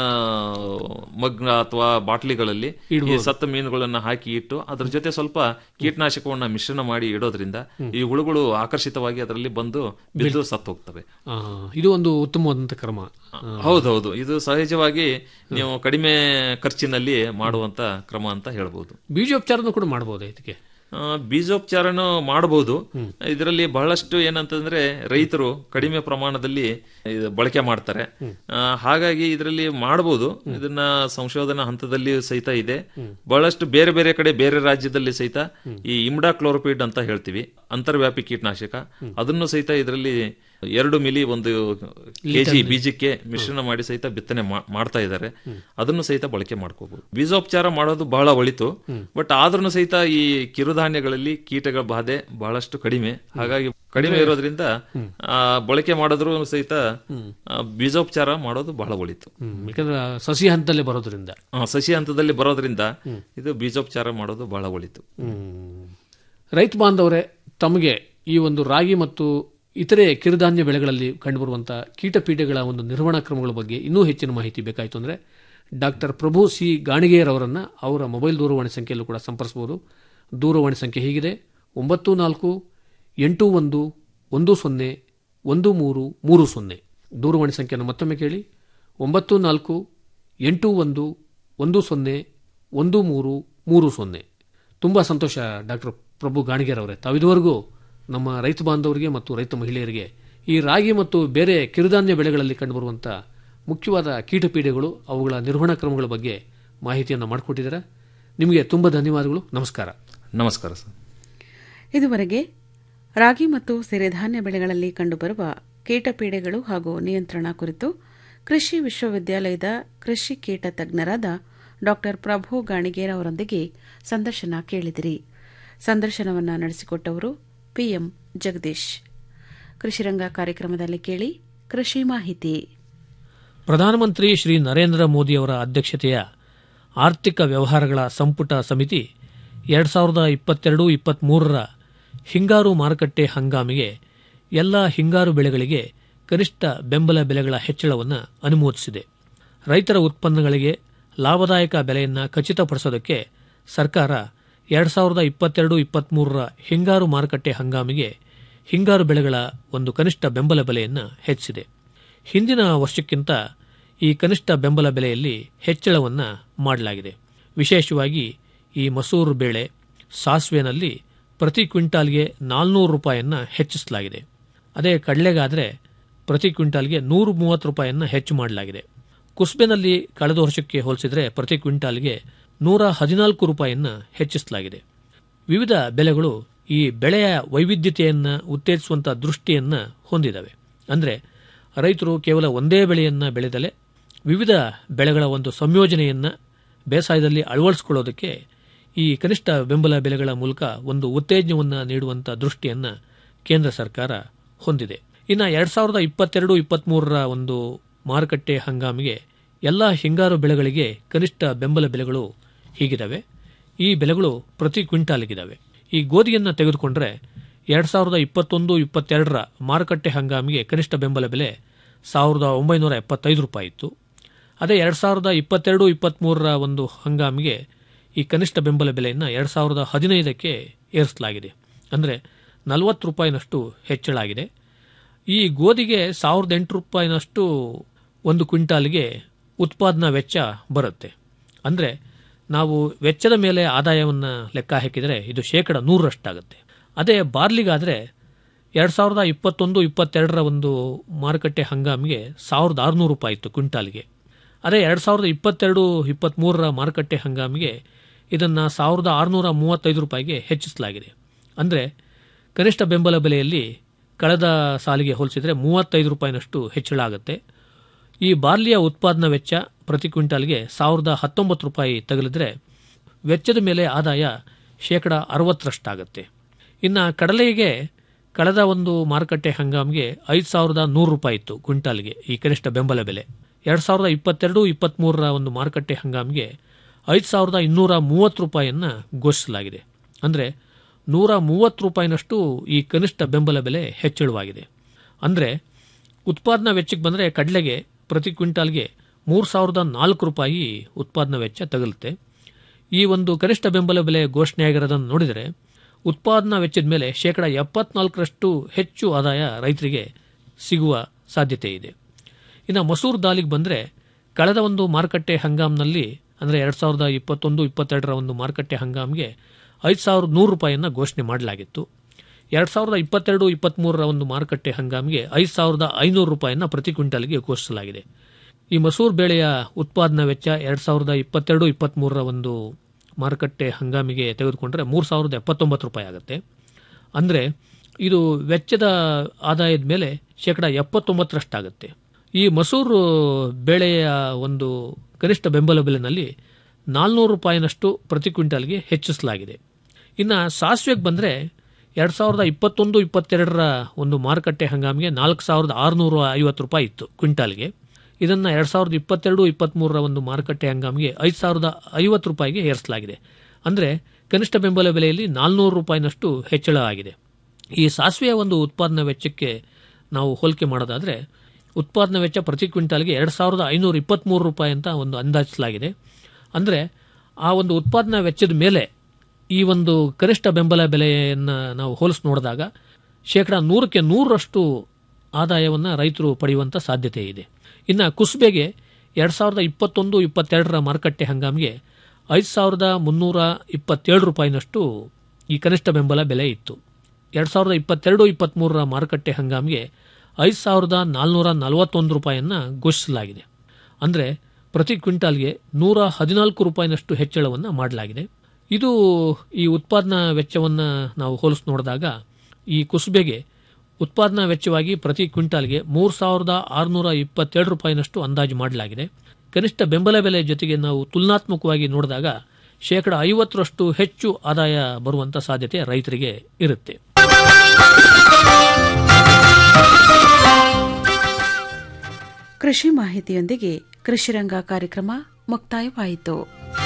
ಮಗ್ ಅಥವಾ ಬಾಟ್ಲಿಗಳಲ್ಲಿ ಈ ಸತ್ತ ಮೀನುಗಳನ್ನ ಹಾಕಿ ಇಟ್ಟು ಅದ್ರ ಜೊತೆ ಸ್ವಲ್ಪ ಕೀಟನಾಶಕವನ್ನ ಮಿಶ್ರಣ ಮಾಡಿ ಇಡೋದ್ರಿಂದ ಈ ಹುಳುಗಳು ಆಕರ್ಷಿತವಾಗಿ ಅದರಲ್ಲಿ ಬಂದು ಬಿದ್ದು ಸತ್ತು ಹೋಗ್ತವೆ ಆ, ಇದು ಒಂದು ಉತ್ತಮವಾದಂಥ ಕ್ರಮ ಹೌದೌದು ಇದು ಸಹಜವಾಗಿ ನೀವು ಕಡಿಮೆ ಖರ್ಚಿನಲ್ಲಿ ಮಾಡುವಂತ ಕ್ರಮ ಅಂತ ಹೇಳ್ಬೋದು ಬೀಜೋಪಚಾರನೂ ಕೂಡ ಮಾಡಬಹುದು ಇದಕ್ಕೆ ಆ, ಬೀಜೋಪಚಾರನು ಮಾಡಬಹುದು ಇದರಲ್ಲಿ ಬಹಳಷ್ಟು ಏನಂತಂದ್ರೆ ರೈತರು ಕಡಿಮೆ ಪ್ರಮಾಣದಲ್ಲಿ ಇದು ಬಳಕೆ ಮಾಡ್ತಾರೆ ಆ, ಹಾಗಾಗಿ ಇದರಲ್ಲಿ ಮಾಡಬಹುದು ಇದನ್ನ ಸಂಶೋಧನಾ ಹಂತದಲ್ಲಿ ಸಹಿತ ಇದೆ ಬಹಳಷ್ಟು ಬೇರೆ ಬೇರೆ ಕಡೆ ಬೇರೆ ರಾಜ್ಯದಲ್ಲಿ ಸಹಿತ ಈ ಇಮ್ಡಾ ಕ್ಲೋರೋಪಿಡ್ ಅಂತ ಹೇಳ್ತೀವಿ ಅಂತರ್ವ್ಯಾಪಿ ಕೀಟನಾಶಕ ಅದನ್ನು ಸಹಿತ ಇದರಲ್ಲಿ ಎರಡು ಮಿಲಿ ಒಂದು ಕೆಜಿ ಬೀಜಕ್ಕೆ ಮಿಶ್ರಣ ಮಾಡಿ ಸಹಿತ ಬಿತ್ತನೆ ಮಾ- ಮಾಡ್ತಾ ಇದ್ದಾರೆ ಅದನ್ನು ಸಹಿತ ಬಳಕೆ ಮಾಡ್ಕೋಬಹುದು ಬೀಜೋಪಚಾರ ಮಾಡೋದು ಬಹಳ ಒಳಿತು ಬಟ್ ಆದ್ರೂ ಸಹಿತ ಈ ಕಿರುಧಾನ್ಯಗಳಲ್ಲಿ ಕೀಟಗಳ ಬಾಧೆ ಬಹಳಷ್ಟು ಕಡಿಮೆ ಹಾಗಾಗಿ ಕಡಿಮೆ ಇರೋದ್ರಿಂದ ಆ, ಬಳಕೆ ಮಾಡಿದ್ರು ಸಹಿತ ಆ, ಬೀಜೋಪಚಾರ ಮಾಡೋದು ಬಹಳ ಒಳಿತು ಹ್ಮ್, ಯಾಕಂದ್ರೆ ಸಸಿ ಹಂತದಲ್ಲೇ ಬರೋದ್ರಿಂದ ಆ, ಸಸಿ ಹಂತದಲ್ಲಿ ಬರೋದ್ರಿಂದ ಇದು ಬೀಜೋಪಚಾರ ಮಾಡೋದು ಬಹಳ ಒಳಿತು ರೈತ ಬಾಂಧವರೇ ತಮಗೆ ಈ ಒಂದು ರಾಗಿ ಮತ್ತು ಇತರೆ ಕಿರುಧಾನ್ಯ ಬೆಳೆಗಳಲ್ಲಿ ಕಂಡುಬರುವಂಥ ಕೀಟಪೀಡೆಗಳ ಒಂದು ನಿರ್ವಹಣಾ ಕ್ರಮಗಳ ಬಗ್ಗೆ ಇನ್ನೂ ಹೆಚ್ಚಿನ ಮಾಹಿತಿ ಬೇಕಾಯಿತು ಅಂದರೆ ಡಾಕ್ಟರ್ ಪ್ರಭು ಸಿ ಗಾಣಿಗೇರವರನ್ನು ಅವರ ಮೊಬೈಲ್ ದೂರವಾಣಿ ಸಂಖ್ಯೆಯಲ್ಲೂ ಕೂಡ ಸಂಪರ್ಸಬಹುದು ದೂರವಾಣಿ ಸಂಖ್ಯೆ ಹೀಗಿದೆ ಒಂಬತ್ತು ನಾಲ್ಕು ಎಂಟು ಒಂದು ಒಂದು ಸೊನ್ನೆ ಒಂದು ಮೂರು ಮೂರು ಸೊನ್ನೆ ದೂರವಾಣಿ ಸಂಖ್ಯೆಯನ್ನು ಮತ್ತೊಮ್ಮೆ ಕೇಳಿ ಒಂಬತ್ತು ನಾಲ್ಕು ಎಂಟು ಒಂದು ಒಂದು ಸೊನ್ನೆ ಒಂದು ಮೂರು ಮೂರು ಸೊನ್ನೆ ತುಂಬ ಸಂತೋಷ ಡಾಕ್ಟರ್ ಪ್ರಭು ಗಾಣಿಗೇರವರೇ ತಾವು ಇದುವರೆಗೂ ನಮ್ಮ ರೈತ ಬಾಂಧವರಿಗೆ ಮತ್ತು ರೈತ ಮಹಿಳೆಯರಿಗೆ ಈ ರಾಗಿ ಮತ್ತು ಬೇರೆ ಕಿರುಧಾನ್ಯ ಬೆಳೆಗಳಲ್ಲಿ ಕಂಡುಬರುವಂಥ ಮುಖ್ಯವಾದ ಕೀಟಪೀಡೆಗಳು ಅವುಗಳ ನಿರ್ವಹಣಾ ಕ್ರಮಗಳ ಬಗ್ಗೆ ಮಾಹಿತಿಯನ್ನು ಮಾಡಿಕೊಟ್ಟಿದ್ದಾರೆ ನಿಮಗೆ ತುಂಬ ಧನ್ಯವಾದಗಳು ನಮಸ್ಕಾರ ನಮಸ್ಕಾರ ಸರ್ ಇದುವರೆಗೆ ರಾಗಿ ಮತ್ತು ಸಿರಿಧಾನ್ಯ ಬೆಳೆಗಳಲ್ಲಿ ಕಂಡುಬರುವ ಕೀಟಪೀಡೆಗಳು ಹಾಗೂ ನಿಯಂತ್ರಣ ಕುರಿತು ಕೃಷಿ ವಿಶ್ವವಿದ್ಯಾಲಯದ ಕೃಷಿ ಕೀಟ ತಜ್ಞರಾದ ಡಾ ಪ್ರಭು ಗಾಣಿಗೇರ್ ಅವರೊಂದಿಗೆ ಸಂದರ್ಶನ ಕೇಳಿದಿರಿ ಸಂದರ್ಶನವನ್ನು ನಡೆಸಿಕೊಟ್ಟವರು ಪಿಎಂ ಜಗದೀಶ್ ಕೃಷಿರಂಗ ಕಾರ್ಯಕ್ರಮದಲ್ಲಿ ಕೇಳಿ ಕೃಷಿ ಮಾಹಿತಿ ಪ್ರಧಾನಮಂತ್ರಿ ಶ್ರೀ ನರೇಂದ್ರ ಮೋದಿಯವರ ಅಧ್ಯಕ್ಷತೆಯ ಆರ್ಥಿಕ ವ್ಯವಹಾರಗಳ ಸಂಪುಟ ಸಮಿತಿ ಎರಡು ಸಾವಿರದ ಇಪ್ಪತ್ತೆರಡು ಇಪ್ಪತ್ತ್ಮೂರರ ಹಿಂಗಾರು ಮಾರುಕಟ್ಟೆ ಹಂಗಾಮಿಗೆ ಎಲ್ಲ ಹಿಂಗಾರು ಬೆಳೆಗಳಿಗೆ ಕನಿಷ್ಠ ಬೆಂಬಲ ಬೆಲೆಗಳ ಹೆಚ್ಚಳವನ್ನು ಅನುಮೋದಿಸಿದೆ ರೈತರ ಉತ್ಪನ್ನಗಳಿಗೆ ಲಾಭದಾಯಕ ಬೆಲೆಯನ್ನು ಖಚಿತಪಡಿಸೋದಕ್ಕೆ ಸರ್ಕಾರ ಎರಡು ಸಾವಿರದ ಇಪ್ಪತ್ತೆರಡು ಇಪ್ಪತ್ತ್ಮೂರರ ಹಿಂಗಾರು ಮಾರುಕಟ್ಟೆ ಹಂಗಾಮಿಗೆ ಹಿಂಗಾರು ಬೆಳೆಗಳ ಒಂದು ಕನಿಷ್ಠ ಬೆಂಬಲ ಬೆಲೆಯನ್ನು ಹೆಚ್ಚಿಸಿದೆ ಹಿಂದಿನ ವರ್ಷಕ್ಕಿಂತ ಈ ಕನಿಷ್ಠ ಬೆಂಬಲ ಬೆಲೆಯಲ್ಲಿ ಹೆಚ್ಚಳವನ್ನು ಮಾಡಲಾಗಿದೆ ವಿಶೇಷವಾಗಿ ಈ ಮಸೂರು ಬೇಳೆ ಸಾಸಿವೆನಲ್ಲಿ ಪ್ರತಿ ಕ್ವಿಂಟಾಲ್ಗೆ ನಾಲ್ನೂರು ರೂಪಾಯಿಯನ್ನು ಹೆಚ್ಚಿಸಲಾಗಿದೆ ಅದೇ ಕಡಲೆಗಾದರೆ ಪ್ರತಿ ಕ್ವಿಂಟಾಲ್ಗೆ ನೂರು ಮೂವತ್ತು ರೂಪಾಯಿಯನ್ನು ಹೆಚ್ಚು ಮಾಡಲಾಗಿದೆ ಕುಸ್ಬೆನಲ್ಲಿ ಕಳೆದ ವರ್ಷಕ್ಕೆ ಹೋಲಿಸಿದರೆ ಪ್ರತಿ ಕ್ವಿಂಟಾಲ್ಗೆ ನೂರ ಹದಿನಾಲ್ಕು ರೂಪಾಯಿಯನ್ನು ಹೆಚ್ಚಿಸಲಾಗಿದೆ ವಿವಿಧ ಬೆಲೆಗಳು ಈ ಬೆಳೆಯ ವೈವಿಧ್ಯತೆಯನ್ನು ಉತ್ತೇಜಿಸುವಂಥ ದೃಷ್ಟಿಯನ್ನು ಹೊಂದಿದವೆ ಅಂದರೆ ರೈತರು ಕೇವಲ ಒಂದೇ ಬೆಳೆಯನ್ನು ಬೆಳೆದಲೆ ವಿವಿಧ ಬೆಳೆಗಳ ಒಂದು ಸಂಯೋಜನೆಯನ್ನು ಬೇಸಾಯದಲ್ಲಿ ಅಳವಡಿಸಿಕೊಳ್ಳೋದಕ್ಕೆ ಈ ಕನಿಷ್ಠ ಬೆಂಬಲ ಬೆಲೆಗಳ ಮೂಲಕ ಒಂದು ಉತ್ತೇಜನವನ್ನು ನೀಡುವಂಥ ದೃಷ್ಟಿಯನ್ನು ಕೇಂದ್ರ ಸರ್ಕಾರ ಹೊಂದಿದೆ ಇನ್ನು ಎರಡು ಸಾವಿರದ ಇಪ್ಪತ್ತೆರಡು ಇಪ್ಪತ್ತ್ಮೂರರ ಒಂದು ಮಾರುಕಟ್ಟೆ ಹಂಗಾಮಿಗೆ ಎಲ್ಲ ಹಿಂಗಾರು ಬೆಳೆಗಳಿಗೆ ಕನಿಷ್ಠ ಬೆಂಬಲ ಬೆಲೆಗಳು ಹೀಗಿದ್ದಾವೆ ಈ ಬೆಲೆಗಳು ಪ್ರತಿ ಕ್ವಿಂಟಾಲ್ಗಿದ್ದಾವೆ ಈ ಗೋಧಿಯನ್ನು ತೆಗೆದುಕೊಂಡ್ರೆ ಎರಡು ಸಾವಿರದ ಇಪ್ಪತ್ತೊಂದು ಇಪ್ಪತ್ತೆರಡರ ಮಾರುಕಟ್ಟೆ ಹಂಗಾಮಿಗೆ ಕನಿಷ್ಠ ಬೆಂಬಲ ಬೆಲೆ ಸಾವಿರದ ಒಂಬೈನೂರ ಎಪ್ಪತ್ತೈದು ರೂಪಾಯಿ ಇತ್ತು ಅದೇ ಎರಡು ಸಾವಿರದ ಇಪ್ಪತ್ತೆರಡು ಇಪ್ಪತ್ತ್ಮೂರರ ಒಂದು ಹಂಗಾಮಿಗೆ ಈ ಕನಿಷ್ಠ ಬೆಂಬಲ ಬೆಲೆಯನ್ನು ಎರಡು ಸಾವಿರದ ಹದಿನೈದಕ್ಕೆ ಏರಿಸಲಾಗಿದೆ ಅಂದರೆ ನಲವತ್ತು ರೂಪಾಯಿನಷ್ಟು ಹೆಚ್ಚಳ ಆಗಿದೆ ಈ ಗೋಧಿಗೆ ಸಾವಿರದ ಎಂಟು ರೂಪಾಯಿನಷ್ಟು ಒಂದು ಕ್ವಿಂಟಾಲ್ಗೆ ಉತ್ಪಾದನಾ ವೆಚ್ಚ ಬರುತ್ತೆ ಅಂದರೆ ನಾವು ವೆಚ್ಚದ ಮೇಲೆ ಆದಾಯವನ್ನು ಲೆಕ್ಕ ಹಾಕಿದರೆ ಇದು ಶೇಕಡ ನೂರರಷ್ಟಾಗುತ್ತೆ ಅದೇ ಬಾರ್ಲಿಗಾದರೆ ಎರಡು ಸಾವಿರದ ಇಪ್ಪತ್ತೊಂದು ಇಪ್ಪತ್ತೆರಡರ ಒಂದು ಮಾರುಕಟ್ಟೆ ಹಂಗಾಮಿಗೆ ಸಾವಿರದ ಆರುನೂರು ರೂಪಾಯಿ ಇತ್ತು ಕ್ವಿಂಟಾಲ್ಗೆ ಅದೇ ಎರಡು ಸಾವಿರದ ಇಪ್ಪತ್ತೆರಡು ಇಪ್ಪತ್ತ್ಮೂರರ ಮಾರುಕಟ್ಟೆ ಹಂಗಾಮಿಗೆ ಇದನ್ನು ಸಾವಿರದ ಆರುನೂರ ಮೂವತ್ತೈದು ರೂಪಾಯಿಗೆ ಹೆಚ್ಚಿಸಲಾಗಿದೆ ಅಂದರೆ ಕನಿಷ್ಠ ಬೆಂಬಲ ಬೆಲೆಯಲ್ಲಿ ಕಳೆದ ಸಾಲಿಗೆ ಹೋಲಿಸಿದರೆ ಮೂವತ್ತೈದು ರೂಪಾಯಿನಷ್ಟು ಹೆಚ್ಚಳ ಆಗುತ್ತೆ ಈ ಬಾರ್ಲಿಯ ಉತ್ಪಾದನಾ ವೆಚ್ಚ ಪ್ರತಿ ಕ್ವಿಂಟಾಲ್ಗೆ ಸಾವಿರದ ಹತ್ತೊಂಬತ್ತು ರೂಪಾಯಿ ತಗಲಿದ್ರೆ ವೆಚ್ಚದ ಮೇಲೆ ಆದಾಯ ಶೇಕಡ ಅರವತ್ತರಷ್ಟಾಗುತ್ತೆ ಇನ್ನು ಕಡಲೆಗೆ ಕಳೆದ ಒಂದು ಮಾರುಕಟ್ಟೆ ಹಂಗಾಮಿಗೆ ಐದು ಸಾವಿರದ ನೂರು ರೂಪಾಯಿ ಇತ್ತು ಕ್ವಿಂಟಾಲ್ಗೆ ಈ ಕನಿಷ್ಠ ಬೆಂಬಲ ಬೆಲೆ ಎರಡು ಸಾವಿರದ ಇಪ್ಪತ್ತೆರಡು ಇಪ್ಪತ್ತ್ಮೂರರ ಒಂದು ಮಾರುಕಟ್ಟೆ ಹಂಗಾಮಿಗೆ ಐದು ಸಾವಿರದ ಇನ್ನೂರ ಮೂವತ್ತು ರೂಪಾಯಿಯನ್ನು ಘೋಷಿಸಲಾಗಿದೆ ಅಂದರೆ ನೂರ ಮೂವತ್ತು ರೂಪಾಯಿನಷ್ಟು ಈ ಕನಿಷ್ಠ ಬೆಂಬಲ ಬೆಲೆ ಹೆಚ್ಚಳವಾಗಿದೆ ಅಂದರೆ ಉತ್ಪಾದನಾ ವೆಚ್ಚಕ್ಕೆ ಬಂದರೆ ಕಡಲೆಗೆ ಪ್ರತಿ ಕ್ವಿಂಟಾಲ್ಗೆ ಮೂರು ಸಾವಿರದ ನಾಲ್ಕು ರೂಪಾಯಿ ಉತ್ಪಾದನಾ ವೆಚ್ಚ ತಗಲುತ್ತೆ ಈ ಒಂದು ಕನಿಷ್ಠ ಬೆಂಬಲ ಬೆಲೆ ಘೋಷಣೆಯಾಗಿರೋದನ್ನು ನೋಡಿದರೆ ಉತ್ಪಾದನಾ ವೆಚ್ಚದ ಮೇಲೆ ಶೇಕಡ ಎಪ್ಪತ್ನಾಲ್ಕರಷ್ಟು ಹೆಚ್ಚು ಆದಾಯ ರೈತರಿಗೆ ಸಿಗುವ ಸಾಧ್ಯತೆ ಇದೆ ಇನ್ನು ಮಸೂರು ದಾಲಿಗೆ ಬಂದರೆ ಕಳೆದ ಒಂದು ಮಾರುಕಟ್ಟೆ ಹಂಗಾಮ್ನಲ್ಲಿ ಅಂದರೆ ಎರಡು ಸಾವಿರದ ಇಪ್ಪತ್ತೊಂದು ಇಪ್ಪತ್ತೆರಡರ ಒಂದು ಮಾರುಕಟ್ಟೆ ಹಂಗಾಮ್ಗೆ ಐದು ಸಾವಿರದ ನೂರು ರೂಪಾಯಿಯನ್ನು ಘೋಷಣೆ ಮಾಡಲಾಗಿತ್ತು ಎರಡು ಸಾವಿರದ ಇಪ್ಪತ್ತೆರಡು ಇಪ್ಪತ್ತ್ಮೂರರ ಒಂದು ಮಾರುಕಟ್ಟೆ ಹಂಗಾಮಿಗೆ ಐದು ಸಾವಿರದ ಐನೂರು ರೂಪಾಯಿಯನ್ನು ಪ್ರತಿ ಕ್ವಿಂಟಲ್ಗೆ ಘೋಷಿಸಲಾಗಿದೆ ಈ ಮಸೂರು ಬೇಳೆಯ ಉತ್ಪಾದನಾ ವೆಚ್ಚ ಎರಡು ಸಾವಿರದ ಇಪ್ಪತ್ತೆರಡು ಇಪ್ಪತ್ತ್ಮೂರರ ಒಂದು ಮಾರುಕಟ್ಟೆ ಹಂಗಾಮಿಗೆ ತೆಗೆದುಕೊಂಡ್ರೆ ಮೂರು ಸಾವಿರದ ಎಪ್ಪತ್ತೊಂಬತ್ತು ರೂಪಾಯಿ ಆಗುತ್ತೆ ಅಂದರೆ ಇದು ವೆಚ್ಚದ ಆದಾಯದ ಮೇಲೆ ಶೇಕಡ ಎಪ್ಪತ್ತೊಂಬತ್ತರಷ್ಟಾಗುತ್ತೆ ಈ ಮಸೂರು ಬೇಳೆಯ ಒಂದು ಕನಿಷ್ಠ ಬೆಂಬಲ ಬೆಲೆನಲ್ಲಿ ನಾಲ್ನೂರು ರೂಪಾಯಿನಷ್ಟು ಪ್ರತಿ ಕ್ವಿಂಟಲ್ಗೆ ಹೆಚ್ಚಿಸಲಾಗಿದೆ ಇನ್ನು ಸಾಸಿವೆಗೆ ಬಂದರೆ ಎರಡು ಸಾವಿರದ ಇಪ್ಪತ್ತೊಂದು ಇಪ್ಪತ್ತೆರಡರ ಒಂದು ಮಾರುಕಟ್ಟೆ ಹಂಗಾಮಿಗೆ ನಾಲ್ಕು ಸಾವಿರದ ಆರುನೂರ ಐವತ್ತು ರೂಪಾಯಿ ಇತ್ತು ಕ್ವಿಂಟಾಲ್ಗೆ ಇದನ್ನು ಎರಡು ಸಾವಿರದ ಇಪ್ಪತ್ತೆರಡು ಇಪ್ಪತ್ತ್ಮೂರರ ಒಂದು ಮಾರುಕಟ್ಟೆ ಹಂಗಾಮಿಗೆ ಐದು ಸಾವಿರದ ಐವತ್ತು ರೂಪಾಯಿಗೆ ಏರಿಸಲಾಗಿದೆ ಅಂದರೆ ಕನಿಷ್ಠ ಬೆಂಬಲ ಬೆಲೆಯಲ್ಲಿ ನಾಲ್ನೂರು ರೂಪಾಯಿನಷ್ಟು ಹೆಚ್ಚಳ ಆಗಿದೆ ಈ ಸಾಸಿವೆಯ ಒಂದು ಉತ್ಪಾದನಾ ವೆಚ್ಚಕ್ಕೆ ನಾವು ಹೋಲಿಕೆ ಮಾಡೋದಾದರೆ ಉತ್ಪಾದನಾ ವೆಚ್ಚ ಪ್ರತಿ ಕ್ವಿಂಟಾಲ್ಗೆ ಎರಡು ಸಾವಿರದ ಐನೂರ ಇಪ್ಪತ್ತ್ಮೂರು ರೂಪಾಯಿ ಅಂತ ಒಂದು ಅಂದಾಜಿಸಲಾಗಿದೆ ಅಂದರೆ ಆ ಒಂದು ಉತ್ಪಾದನಾ ವೆಚ್ಚದ ಮೇಲೆ ಈ ಒಂದು ಕನಿಷ್ಠ ಬೆಂಬಲ ಬೆಲೆಯನ್ನು ನಾವು ಹೋಲಿಸಿ ನೋಡಿದಾಗ ಶೇಕಡ ನೂರಕ್ಕೆ ನೂರರಷ್ಟು ಆದಾಯವನ್ನು ರೈತರು ಪಡೆಯುವಂಥ ಸಾಧ್ಯತೆ ಇದೆ ಇನ್ನು ಕುಸುಬೆಗೆ ಎರಡು ಸಾವಿರದ ಇಪ್ಪತ್ತೊಂದು ಇಪ್ಪತ್ತೆರಡರ ಮಾರುಕಟ್ಟೆ ಹಂಗಾಮಿಗೆ ಐದು ಸಾವಿರದ ಮುನ್ನೂರ ಇಪ್ಪತ್ತೇಳು ರೂಪಾಯಿನಷ್ಟು ಈ ಕನಿಷ್ಠ ಬೆಂಬಲ ಬೆಲೆ ಇತ್ತು ಎರಡು ಸಾವಿರದ ಇಪ್ಪತ್ತೆರಡು ಇಪ್ಪತ್ತ್ಮೂರರ ಮಾರುಕಟ್ಟೆ ಹಂಗಾಮಿಗೆ ಐದು ಸಾವಿರದ ನಾಲ್ನೂರ ನಲವತ್ತೊಂದು ರೂಪಾಯಿಯನ್ನು ಘೋಷಿಸಲಾಗಿದೆ ಅಂದರೆ ಪ್ರತಿ ಕ್ವಿಂಟಾಲ್ಗೆ ನೂರ ಹದಿನಾಲ್ಕು ರೂಪಾಯಿನಷ್ಟು ಹೆಚ್ಚಳವನ್ನು ಮಾಡಲಾಗಿದೆ ಇದು ಈ ಉತ್ಪಾದನಾ ವೆಚ್ಚವನ್ನು ನಾವು ಹೋಲಿಸಿ ನೋಡಿದಾಗ ಈ ಕುಸುಬೆಗೆ ಉತ್ಪಾದನಾ ವೆಚ್ಚವಾಗಿ ಪ್ರತಿ ಕ್ವಿಂಟಾಲ್ಗೆ ಮೂರು ಸಾವಿರದ ಆರುನೂರ ಇಪ್ಪತ್ತೆರಡು ರೂಪಾಯಿನಷ್ಟು ಅಂದಾಜು ಮಾಡಲಾಗಿದೆ ಕನಿಷ್ಠ ಬೆಂಬಲ ಬೆಲೆ ಜೊತೆಗೆ ನಾವು ತುಲನಾತ್ಮಕವಾಗಿ ನೋಡಿದಾಗ ಶೇಕಡ ಐವತ್ತರಷ್ಟು ಹೆಚ್ಚು ಆದಾಯ ಬರುವಂಥ ಸಾಧ್ಯತೆ ರೈತರಿಗೆ ಇರುತ್ತೆ ಕೃಷಿ ಮಾಹಿತಿಯೊಂದಿಗೆ ಕೃಷಿರಂಗ ಕಾರ್ಯಕ್ರಮ ಮುಕ್ತಾಯವಾಯಿತು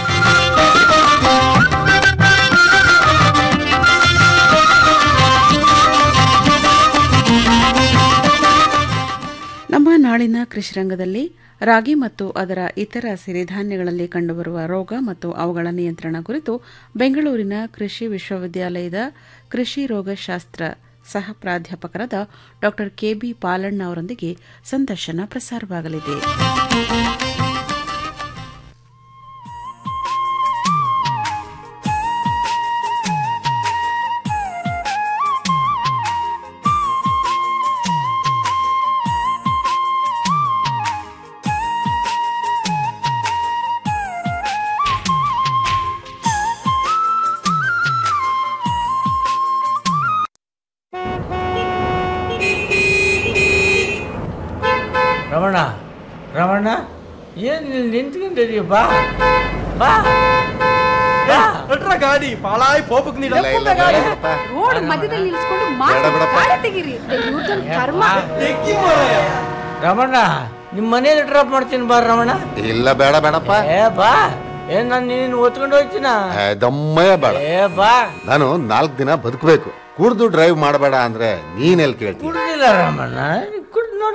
ನಮ್ಮ ನಾಳಿನ ಕೃಷಿರಂಗದಲ್ಲಿ ರಾಗಿ ಮತ್ತು ಅದರ ಇತರ ಸಿರಿಧಾನ್ಯಗಳಲ್ಲಿ ಕಂಡುಬರುವ ರೋಗ ಮತ್ತು ಅವುಗಳ ನಿಯಂತ್ರಣ ಕುರಿತು ಬೆಂಗಳೂರಿನ ಕೃಷಿ ವಿಶ್ವವಿದ್ಯಾಲಯದ ಕೃಷಿ ರೋಗಶಾಸ್ತ್ರ ಸಹ ಪ್ರಾಧ್ಯಾಪಕರಾದ ಡಾ ಕೆಬಿ ಪಾಲಣ್ಣ ಅವರೊಂದಿಗೆ ಸಂದರ್ಶನ ಪ್ರಸಾರವಾಗಲಿದೆ ರಮಣ ರಮಣ ಏನ್ ಇಲ್ಲಿ ನಿಂತ್ಕೊಂಡಿದೀಯ ಬಾ ಬಾ ಬಾ. ಗಾಡಿ ಪಾಳಾಯ್ ಪೋಪಕ್ ನೀಡ ರೋಡ್ ಮಧ್ಯದಲ್ಲಿ ನಿಲ್ಸ್ಕೊಂಡು ಬೇಡ ಬಿಡಪ್ಪ. ಗಾಡಿ ತೆಗೀರಿ ಇವ್ರ್ದೊಂದ್ ಕರ್ಮ ರಮಣ ನಿಮ್ ಮನೇಲಿ ಡ್ರಾಪ್ ಮಾಡ್ತೀನಿ ಬಾ ರಮಣ ಇಲ್ಲ ಬೇಡ ಬೇಡಪ್ಪ ಏ ಬಾ ಏನ್ ನಾನು ನೀನು ಓದ್ಕೊಂಡು ಹೋಗ್ತೀನ ಏ, ದಮ್ಮಯ್ಯ ಬೇಡ ಏ ಬಾ ನಾನು ನಾಲ್ಕು ದಿನ ಬದುಕಬೇಕು ಕುಡ್ದು ಡ್ರೈವ್ ಮಾಡಬೇಡ ಅಂದ್ರೆ ನೀನ್ ಎಲ್ಲಿ ಕೇಳ್ತೀನಿ ಕುಡ್ದಿಲ್ಲ ರಮಣ ಕುಡ್ದು ನೋಡ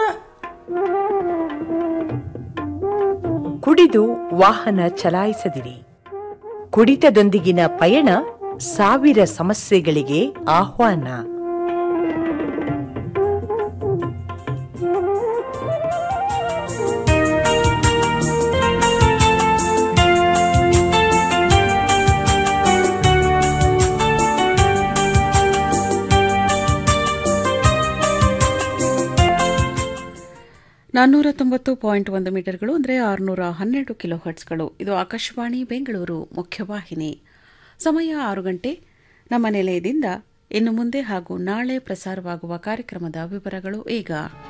ಕುಡಿದು ವಾಹನ ಚಲಾಯಿಸದಿರಿ ಕುಡಿತದೊಂದಿಗಿನ ಪಯಣ ಸಾವಿರ ಸಮಸ್ಯೆಗಳಿಗೆ ಆಹ್ವಾನ ನಾನ್ನೂರ ತೊಂಬತ್ತು ಪಾಯಿಂಟ್ ಒಂದು ಮೀಟರ್ಗಳು ಅಂದರೆ ಆರುನೂರ ಹನ್ನೆರಡು ಕಿಲೋ ಹರ್ಟ್ಸ್ಗಳು ಇದು ಆಕಾಶವಾಣಿ ಬೆಂಗಳೂರು ಮುಖ್ಯವಾಹಿನಿ ಸಮಯ ಆರು ಗಂಟೆ ನಮ್ಮ ನಿಲಯದಿಂದ ಇನ್ನು ಮುಂದೆ ಹಾಗೂ ನಾಳೆ ಪ್ರಸಾರವಾಗುವ ಕಾರ್ಯಕ್ರಮದ ವಿವರಗಳು ಈಗ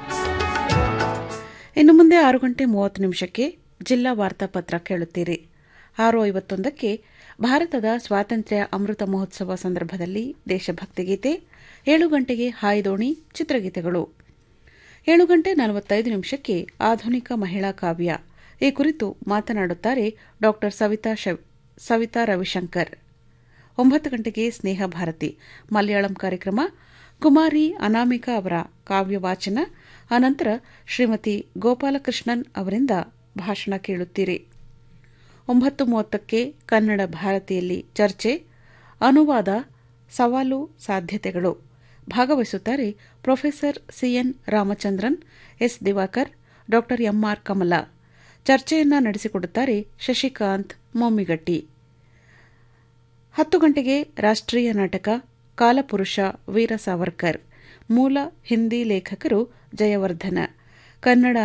ಇನ್ನು ಮುಂದೆ ಆರು ಗಂಟೆ ಮೂವತ್ತು ನಿಮಿಷಕ್ಕೆ ಜಿಲ್ಲಾ ವಾರ್ತಾಪತ್ರ ಕೇಳುತ್ತೀರಿ ಆರು ಐವತ್ತೊಂದಕ್ಕೆ ಭಾರತದ ಸ್ವಾತಂತ್ರ್ಯ ಅಮೃತ ಮಹೋತ್ಸವ ಸಂದರ್ಭದಲ್ಲಿ ದೇಶಭಕ್ತಿ ಗೀತೆ ಏಳು ಗಂಟೆಗೆ ಹಾಯ್ದೋಣಿ ಚಿತ್ರಗೀತೆಗಳು ಏಳು ಗಂಟೆ ನಲವತ್ತೈದು ನಿಮಿಷಕ್ಕೆ ಆಧುನಿಕ ಮಹಿಳಾ ಕಾವ್ಯ ಈ ಕುರಿತು ಮಾತನಾಡುತ್ತಾರೆ ಡಾ ಸವಿತಾ ಸವಿತಾ ರವಿಶಂಕರ್ ಒಂಬತ್ತು ಗಂಟೆಗೆ ಸ್ನೇಹ ಭಾರತಿ ಮಲಯಾಳಂ ಕಾರ್ಯಕ್ರಮ ಕುಮಾರಿ ಅನಾಮಿಕಾ ಅವರ ಕಾವ್ಯ ವಾಚನ ಅನಂತರ ಶ್ರೀಮತಿ ಗೋಪಾಲಕೃಷ್ಣನ್ ಅವರಿಂದ ಭಾಷಣ ಕೇಳುತ್ತೀರಿ ಒಂಬತ್ತು ಮೂವತ್ತಕ್ಕೆ ಕನ್ನಡ ಭಾರತಿಯಲ್ಲಿ ಚರ್ಚೆ ಅನುವಾದ ಸವಾಲು ಸಾಧ್ಯತೆಗಳು ಭಾಗವಹಿಸುತ್ತಾರೆ professor C N Ramachandran S Divakar ಡಾ ಎಂಆರ್ ಕಮಲಾ ಚರ್ಚೆಯನ್ನ ನಡೆಸಿಕೊಡುತ್ತಾರೆ ಶಶಿಕಾಂತ್ ಮೊಮ್ಮಿಗಟ್ಟಿ ಹತ್ತು ಗಂಟೆಗೆ ರಾಷ್ಟ್ರೀಯ ನಾಟಕ ಕಾಲಪುರುಷ ವೀರ ಸಾವರ್ಕರ್ ಮೂಲ ಹಿಂದಿ ಲೇಖಕರು ಜಯವರ್ಧನ ಕನ್ನಡ